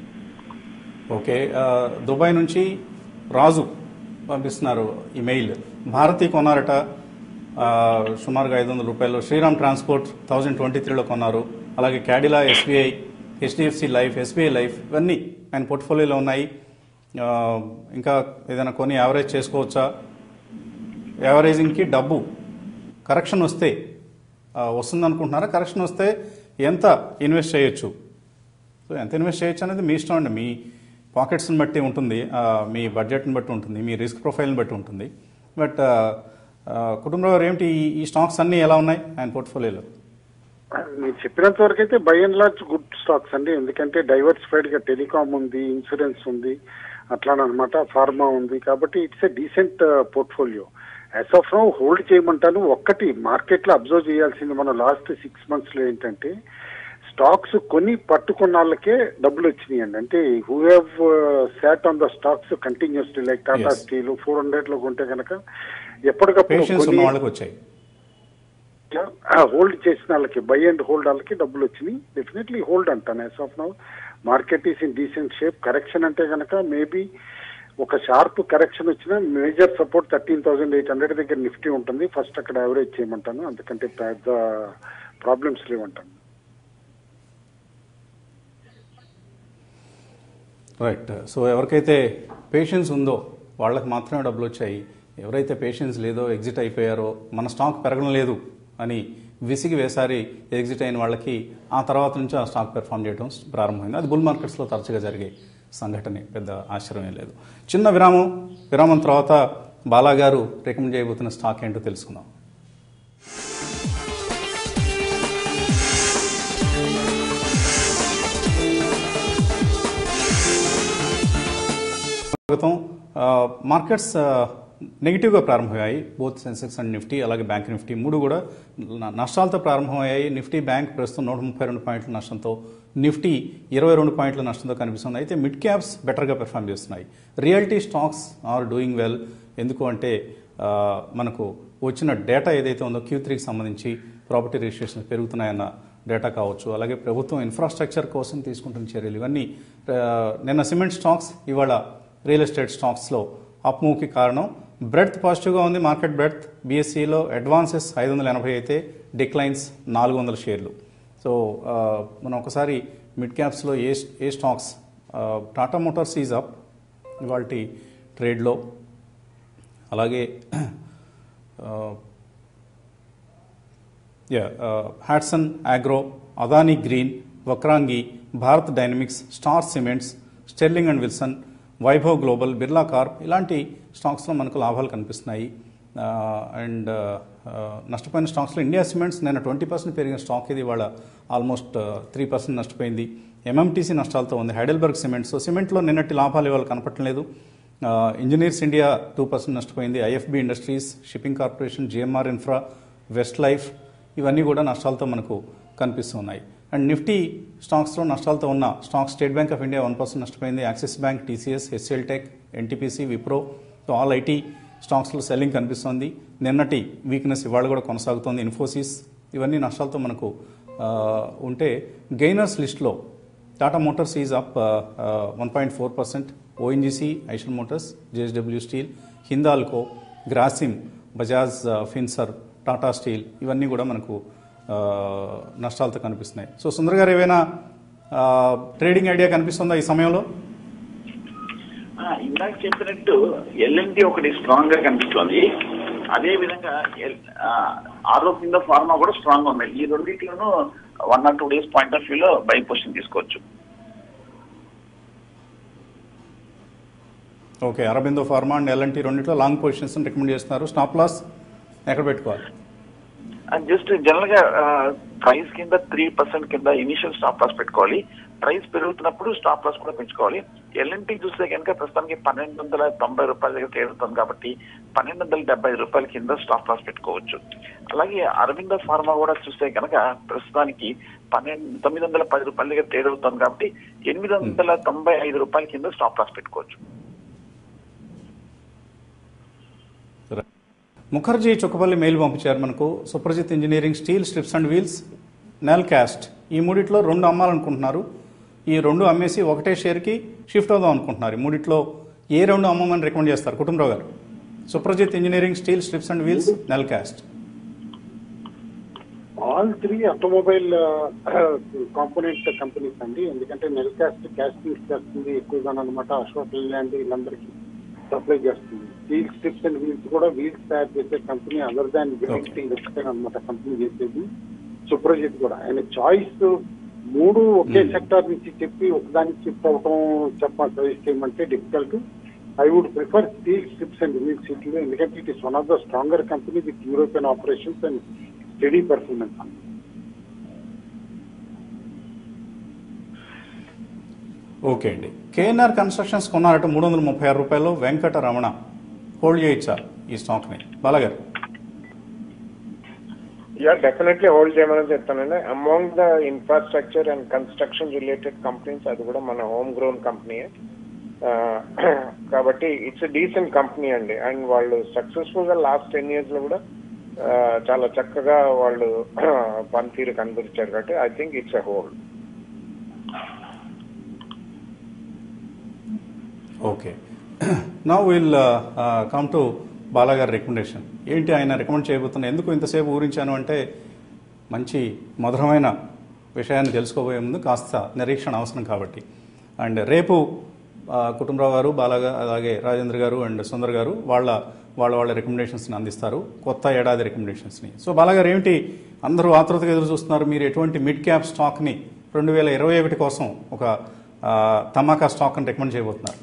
ఓకే ఆ, దుబాయ్ నుంచి రాజు పంపిస్తున్నారు ఈ మెయిల్ భారతి కొన్నారట ఆ, సుమారుగా ఐదు వందల రూపాయలు శ్రీరామ్ ట్రాన్స్పోర్ట్ థౌజండ్ ట్వంటీ త్రీలో కొన్నారు అలాగే Cadila SBI HDFC Life SBI Life ఇవన్నీ ఆయన పోర్ట్ఫోలియోలో ఉన్నాయి ఆ, ఇంకా ఏదైనా కొని యావరేజ్ చేసుకోవచ్చా యావరేజింగ్కి డబ్బు కరెక్షన్ వస్తే ఆ, వస్తుందనుకుంటున్నారా కరెక్షన్ వస్తే ఎంత ఇన్వెస్ట్ చేయొచ్చు సో ఎంత ఇన్వెస్ట్ చేయొచ్చు అనేది మీ ఇష్టం అండి మీ పాకెట్స్ని బట్టి ఉంటుంది ఆ, మీ బడ్జెట్ని బట్టి ఉంటుంది మీ రిస్క్ ప్రొఫైల్ని బట్టి ఉంటుంది బట్ కుటుంబరావు గారు ఏమిటి ఈ- ఈ స్టాక్స్ అన్నీ ఎలా ఉన్నాయి ఆయన పోర్ట్ఫోలియోలో మీరు చెప్పినంత వరకు అయితే by and large good stocks అండి ఎందుకంటే డైవర్సిఫైడ్ గా టెలికామ్ ఉంది ఇన్సూరెన్స్ ఉంది అట్లానమాట ఫార్మా ఉంది కాబట్టి it's a decent portfolio as of now hold చేయమంటాను ఒక్కటి మార్కెట్ లో అబ్జర్వ్ చేయాల్సింది మన లాస్ట్ సిక్స్ మంత్స్ లో ఏంటంటే స్టాక్స్ కొని పట్టుకున్న వాళ్ళకే డబ్బులు వచ్చినాయండి అంటే who have sat on the stocks continuously like Tata Yes. Steel four hundred లో కొంటే కనుక ఎప్పటికప్పుడు పేషెన్స్ ఉన్న కొని- వాళ్ళకి వచ్చాయి హోల్డ్ చేసిన వాళ్ళకి బై అండ్ హోల్డ్ వాళ్ళకి డబ్బులు వచ్చినాయి డెఫినెట్లీ హోల్డ్ అంటాను as of now market is in decent shape correction అంటే కనుక మేబీ ఒక షార్ప్ కరెక్షన్ వచ్చిన major support thirteen thousand eight hundred దగ్గర నిఫ్టీ ఉంటుంది ఫస్ట్ అక్కడ యావరేజ్ చేయమంటాను అందుకంటే పెద్ద ప్రాబ్లమ్స్ లేవంటాను రైట్ సో ఎవరికైతే పేషెన్స్ ఉందో వాళ్ళకి మాత్రమే డబ్బులు వచ్చాయి ఎవరైతే పేషెన్స్ లేదో ఎగ్జిట్ అయిపోయారో మన స్టాక్ పెరగడం లేదు అని విసిగి వేసారి ఎగ్జిట్ అయిన వాళ్ళకి ఆ తర్వాత నుంచి ఆ స్టాక్ పెర్ఫామ్ చేయడం ప్రారంభమైంది అది బుల్ మార్కెట్స్లో తరచుగా జరిగే సంఘటనే పెద్ద ఆశ్చర్యం లేదు చిన్న విరామం విరామం తర్వాత బాలా గారు రికమెండ్ చేయబోతున్న స్టాక్ ఏంటో తెలుసుకుందాం స్వాగతం ఆ, మార్కెట్స్ ఆ, నెగిటివ్గా ప్రారంభమయ్యాయి బోత్ సెన్సెక్స్ అండ్ నిఫ్టీ అలాగే బ్యాంక్ నిఫ్టీ మూడు కూడా న- నష్టాలతో ప్రారంభమయ్యాయి నిఫ్టీ బ్యాంక్ ప్రస్తుతం నూట ముప్పై రెండు పాయింట్ల నష్టంతో నిఫ్టీ ఇరవై రెండు పాయింట్ల నష్టంతో కనిపిస్తుంది అయితే మిడ్ క్యాప్స్ బెటర్గా పెర్ఫామ్ చేస్తున్నాయి reality stocks are doing well ఎందుకు అంటే ఆ, మనకు వచ్చిన డేటా ఏదైతే ఉందో క్యూ త్రీకి సంబంధించి ప్రాపర్టీ రిజిస్ట్రేషన్ పెరుగుతున్నాయన్న డేటా కావచ్చు అలాగే ప్రభుత్వం ఇన్ఫ్రాస్ట్రక్చర్ కోసం తీసుకుంటున్న చర్యలు ఇవన్నీ ఆ, నిన్న సిమెంట్ స్టాక్స్ ఇవాళ రియల్ ఎస్టేట్ స్టాక్స్లో అప్మూవ్కి కారణం బ్రెడ్త్ పాజిటివ్గా ఉంది మార్కెట్ బ్రెడ్త్ బీఎస్సీలో అడ్వాన్సెస్ ఐదు వందల ఎనభై అయితే డిక్లైన్స్ నాలుగు వందల షేర్లు సో ఆ, మనం ఒకసారి మిడ్ క్యాప్స్లో ఏ ఏ స్టాక్స్ ఆ, టాటా మోటార్స్ ఈజ్ అప్ ఇవాళ ట్రేడ్లో అలాగే యా Hatsun Agro Adani Green Vakrangee Bharat Dynamics Star Cements Sterling and Wilson Vaibhav Global Birla Corp ఇలాంటి స్టాక్స్లో మనకు లాభాలు కనిపిస్తున్నాయి అండ్ నష్టపోయిన స్టాక్స్లో ఇండియా సిమెంట్స్ నిన్న ట్వంటీ పర్సెంట్ పెరిగిన స్టాక్ ఇది ఇవాళ ఆల్మోస్ట్ త్రీ పర్సెంట్ నష్టపోయింది ఎంఎంటీసీ నష్టాలతో ఉంది హైడెల్బర్గ్ సిమెంట్ సో సిమెంట్లో నిన్నటి లాభాలు ఇవాళ కనపట్టలేదు ఇంజనీర్స్ ఇండియా టూ పర్సెంట్ నష్టపోయింది IFB Industries Shipping Corporation GMR Infra Westlife ఇవన్నీ కూడా నష్టాలతో మనకు కనిపిస్తున్నాయి అండ్ నిఫ్టీ స్టాక్స్లో నష్టాలతో ఉన్న stock State Bank of India one percent నష్టపోయింది Axis Bank TCS HCL Tech NTPC Wipro so all IT స్టాక్స్లో సెల్లింగ్ కనిపిస్తోంది నిన్నటి వీక్నెస్ ఇవాళ కూడా కొనసాగుతోంది ఇన్ఫోసిస్ ఇవన్నీ నష్టాలతో మనకు ఆ, ఉంటే గెయినర్స్ లిస్ట్లో Tata Motors is up one point four percent ONGC Eicher Motors JSW Steel Hindalco Grasim Bajaj Finserv Tata Steel ఇవన్నీ కూడా మనకు ఆ, నష్టాలతో కనిపిస్తున్నాయి సో సుందర్ గారు ఏవైనా ఆ, ట్రేడింగ్ ఐడియా కనిపిస్తుందా ఈ సమయంలో ఆ, ఇందాక చెప్పినట్టు ఎల్ఎన్టీ ఒకటి స్ట్రాంగ్ గా కనిపిస్తోంది అదే విధంగా ఆరోగ్యంగా ఫార్మా కూడా స్ట్రాంగ్ గా ఉన్నాయి ఈ రెండింటిలోనూ one or two days point of వ్యూలో బై పొజిషన్ తీసుకోవచ్చు okay Aurobindo Pharma and LNT రెండింటిలో లాంగ్ పొజిషన్స్ రికమెండ్ చేస్తున్నారు స్టాప్ లాస్ ఎక్కడ పెట్టుకోవాలి జస్ట్ జనరల్ గా ప్రైస్ కింద త్రీ పర్సెంట్ కింద ఇనిషియల్ స్టాప్ లాస్ పెట్టుకోవాలి ప్రైస్ పెరుగుతున్నప్పుడు స్టాప్ లాస్ కూడా పెంచుకోవాలి ఎల్ఎన్టీ చూస్తే కనుక ప్రస్తుతానికి పన్నెండు వందల తొంభై రూపాయల దగ్గర తేలుతుంది కాబట్టి పన్నెండు వందల డెబ్బై రూపాయల కింద స్టాప్ లాస్ పెట్టుకోవచ్చు అలాగే అరవింద ఫార్మా కూడా చూస్తే కనుక ప్రస్తుతానికి పన్నెండు తొమ్మిది వందల పది రూపాయల దగ్గర ట్రేడ్ అవుతుంది కాబట్టి ఎనిమిది వందల తొంభై ఐదు రూపాయల కింద స్టాప్ లాస్ పెట్టుకోవచ్చు ముఖర్జీ చుక్కపల్లి మెయిల్ పంపించారు మనకు Suprajit engineering steel strips and wheels Nelcast ఈ మూడిట్లో రెండు అమ్మాలనుకుంటున్నారు ఈ రెండు అమ్మేసి ఒకటే షేర్కి షిఫ్ట్ అవుదాం అనుకుంటున్నారు ఈ మూడిట్లో ఏ రెండు అమ్మమని రికమెండ్ చేస్తారు Kutumbarao garu Suprajit engineering steel strips and wheels Nelcast all three automobile component companies అండి ఎందుకంటే నెల్ క్యాస్ట్ క్యాస్టింగ్ చేస్తుంది ఎక్కువగా అనమాట అశోక్ లేలాండ్ వీళ్ళందరికీ సప్లై చేస్తుంది స్టీల్ స్ట్రిప్స్ అండ్ వీల్స్ కూడా వీల్స్ తయారు చేసే కంపెనీ అదర్ దాన్ ఒకటే అనమాట కంపెనీ చేసేది సుప్రజిత్ కూడా ఆయన చాయిస్ మూడు ఒకే సెక్టార్ నుంచి చెప్పి ఒకదానికి షిఫ్ట్ అవటం చెప్ప సజెస్ట్ చేయమంటే difficult I would prefer steel strips and wheels ఇట్లు ఎందుకంటే it is one of the stronger company with European operations and study performance okay అండి కేఎన్ఆర్ కన్స్ట్రక్షన్స్ కొన్నారట మూడు వందల ముప్పై ఆరు రూపాయలు వెంకట రమణ హోల్డ్ చేయొచ్చా ఈ స్టాక్ని బాలగారు యా డెఫినెట్లీ హోల్డ్ చేయమని చెప్తానండి among the infrastructure and construction related companies అది కూడా మన హోమ్ గ్రోన్ కంపెనీయే కాబట్టి ఇట్స్ డీసెంట్ కంపెనీ అండి అండ్ వాళ్ళు సక్సెస్ఫుల్ గా లాస్ట్ టెన్ ఇయర్స్ లో కూడా ఆ, చాలా చక్కగా వాళ్ళు పనితీరు కనబరిచారు కాబట్టి I think it's a hold okay నా విల్ కమ్ టు బాలాగారి రికమెండేషన్ ఏంటి ఆయన రికమెండ్ చేయబోతున్నా ఎందుకు ఇంతసేపు ఊరించాను అంటే మంచి మధురమైన విషయాన్ని తెలుసుకోబోయే ముందు కాస్త నిరీక్షణ అవసరం కాబట్టి అండ్ రేపు ఆ, కుటుంబరావు గారు బాలాగా అలాగే రాజేంద్ర గారు అండ్ సుందర్ గారు వాళ్ళ వాళ్ళ వాళ్ళ రికమెండేషన్స్ని అందిస్తారు కొత్త ఏడాది రికమెండేషన్స్ని సో బాలాగారు ఏమిటి అందరూ ఆతృతగా ఎదురు చూస్తున్నారు మీరు ఎటువంటి మిడ్ క్యాప్ స్టాక్ని రెండు వేల ఇరవై ఒకటి కోసం ఒక ఆ, తమాకా స్టాక్ని రికమెండ్ చేయబోతున్నారు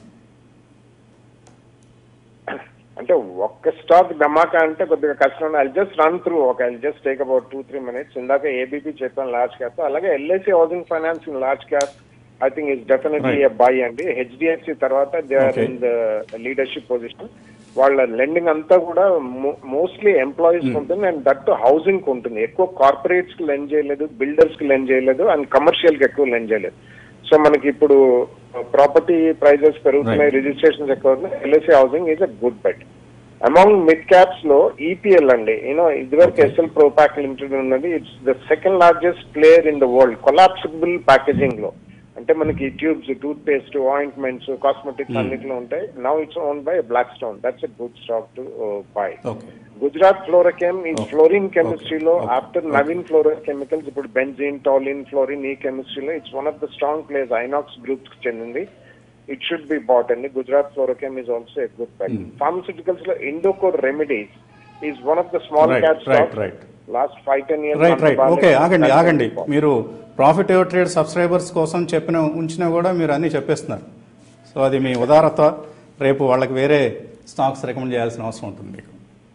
అంటే ఒక్క స్టాక్ ధమాకా అంటే కొద్దిగా కష్టం ఐ జస్ట్ రన్ త్రూ ఒక I just take about two three minutes ఇందాక ఏబీపీ చెప్పాను లార్జ్ క్యాప్ అలాగే LIC housing finance in large cap I think is definitely Right. A buy అండి హెచ్డిఎఫ్సి తర్వాత they are Okay. In the leadership position వాళ్ళ lending అంతా కూడా mostly employees ఉంటుంది and that housing ఉంటుంది ఎక్కువ కార్పొరేట్స్ కి లెండ్ చేయలేదు బిల్డర్స్ కి లెండ్ చేయలేదు అండ్ కమర్షియల్ కి ఎక్కువ లెండ్ చేయలేదు సో మనకి ఇప్పుడు ప్రాపర్టీ ప్రైజెస్ పెరుగుతున్నాయి రిజిస్ట్రేషన్స్ ఎక్కువ అవుతున్నాయి LIC housing is a good bet among mid caps లో ఈపీఎల్ అండి యూనో ఇదివరకు ఎస్ఎల్ ప్రోపాక్ లిమిటెడ్ ఉన్నది it's the second largest player in the world collapsible packaging లో అంటే మనకి tubes toothpaste ointments cosmetics Hmm. అన్నిట్లో ఉంటాయి now it's own by Blackstone that's a good stock to buy okay Gujarat Fluorochem ఈ Okay. Fluorine కెమిస్ట్రీలో Okay. After Okay. Navin fluoro chemicals ఇప్పుడు benzene టాలిన్ fluorine ఈ కెమిస్ట్రీలో it's one of the strong place Inox group కి చెందింది it should be bought అండి Gujarat Fluorochem is also a good bet Hmm. Pharmaceuticals లో Indoco remedies is one of the small Right, cap right, right. Last five ten years right right okay ఆగండి ఆగండి మీరు profit ever trade subscribers కోసం చెప్పిన ఉంచినా కూడా మీరు అన్నీ చెప్పేస్తున్నారు సో అది మీ ఉదారత రేపు వాళ్ళకి వేరే స్టాక్స్ రికమెండ్ చేయాల్సిన అవసరం ఉంటుంది మీకు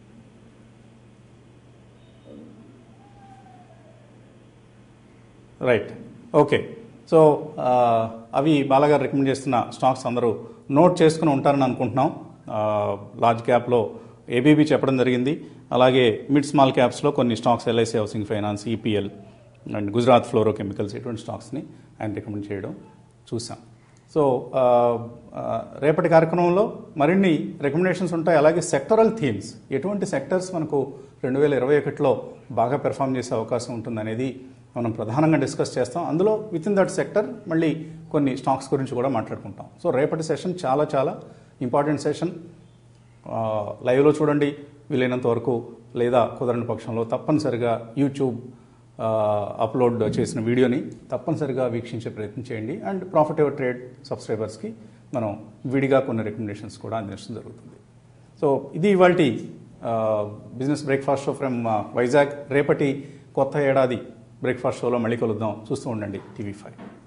రైట్ ఓకే సో ఆ, అవి బాలగారు రికమెండ్ చేస్తున్న స్టాక్స్ అందరూ నోట్ చేసుకుని ఉంటారని అనుకుంటున్నాం ఆ, లార్జ్ క్యాప్లో ఏబీబీ చెప్పడం జరిగింది అలాగే మిడ్ స్మాల్ క్యాప్స్లో కొన్ని stocks LIC housing finance EPL and Gujarat Fluorochemicals ఇటువంటి స్టాక్స్ని ఆయన రికమెండ్ చేయడం చూసాం సో ఆ, ఆ, రేపటి కార్యక్రమంలో మరిన్ని రికమెండేషన్స్ ఉంటాయి అలాగే సెక్టరల్ థీమ్స్ ఎటువంటి సెక్టర్స్ మనకు రెండు వేల ఇరవై ఒకటిలో బాగా పెర్ఫామ్ చేసే అవకాశం ఉంటుందనేది మనం ప్రధానంగా డిస్కస్ చేస్తాం అందులో విత్ ఇన్ దట్ సెక్టర్ మళ్ళీ కొన్ని స్టాక్స్ గురించి కూడా మాట్లాడుకుంటాం సో రేపటి సెషన్ చాలా చాలా ఇంపార్టెంట్ సెషన్ ఆ, లైవ్లో చూడండి వీలైనంత వరకు లేదా కుదరని పక్షంలో తప్పనిసరిగా యూట్యూబ్ ఆ, అప్లోడ్ చేసిన వీడియోని తప్పనిసరిగా వీక్షించే ప్రయత్నం చేయండి అండ్ ప్రాఫిట్ ఎవర్ ట్రేడ్ సబ్స్క్రైబర్స్కి మనం విడిగా కొన్ని రికమెండేషన్స్ కూడా అందించడం జరుగుతుంది సో ఇది ఇవాళ business breakfast show from Vizag రేపటి కొత్త ఏడాది బ్రేక్ఫాస్ట్ షోలో మళ్ళీ కలుద్దాం చూస్తూ ఉండండి టీవీ ఫైవ్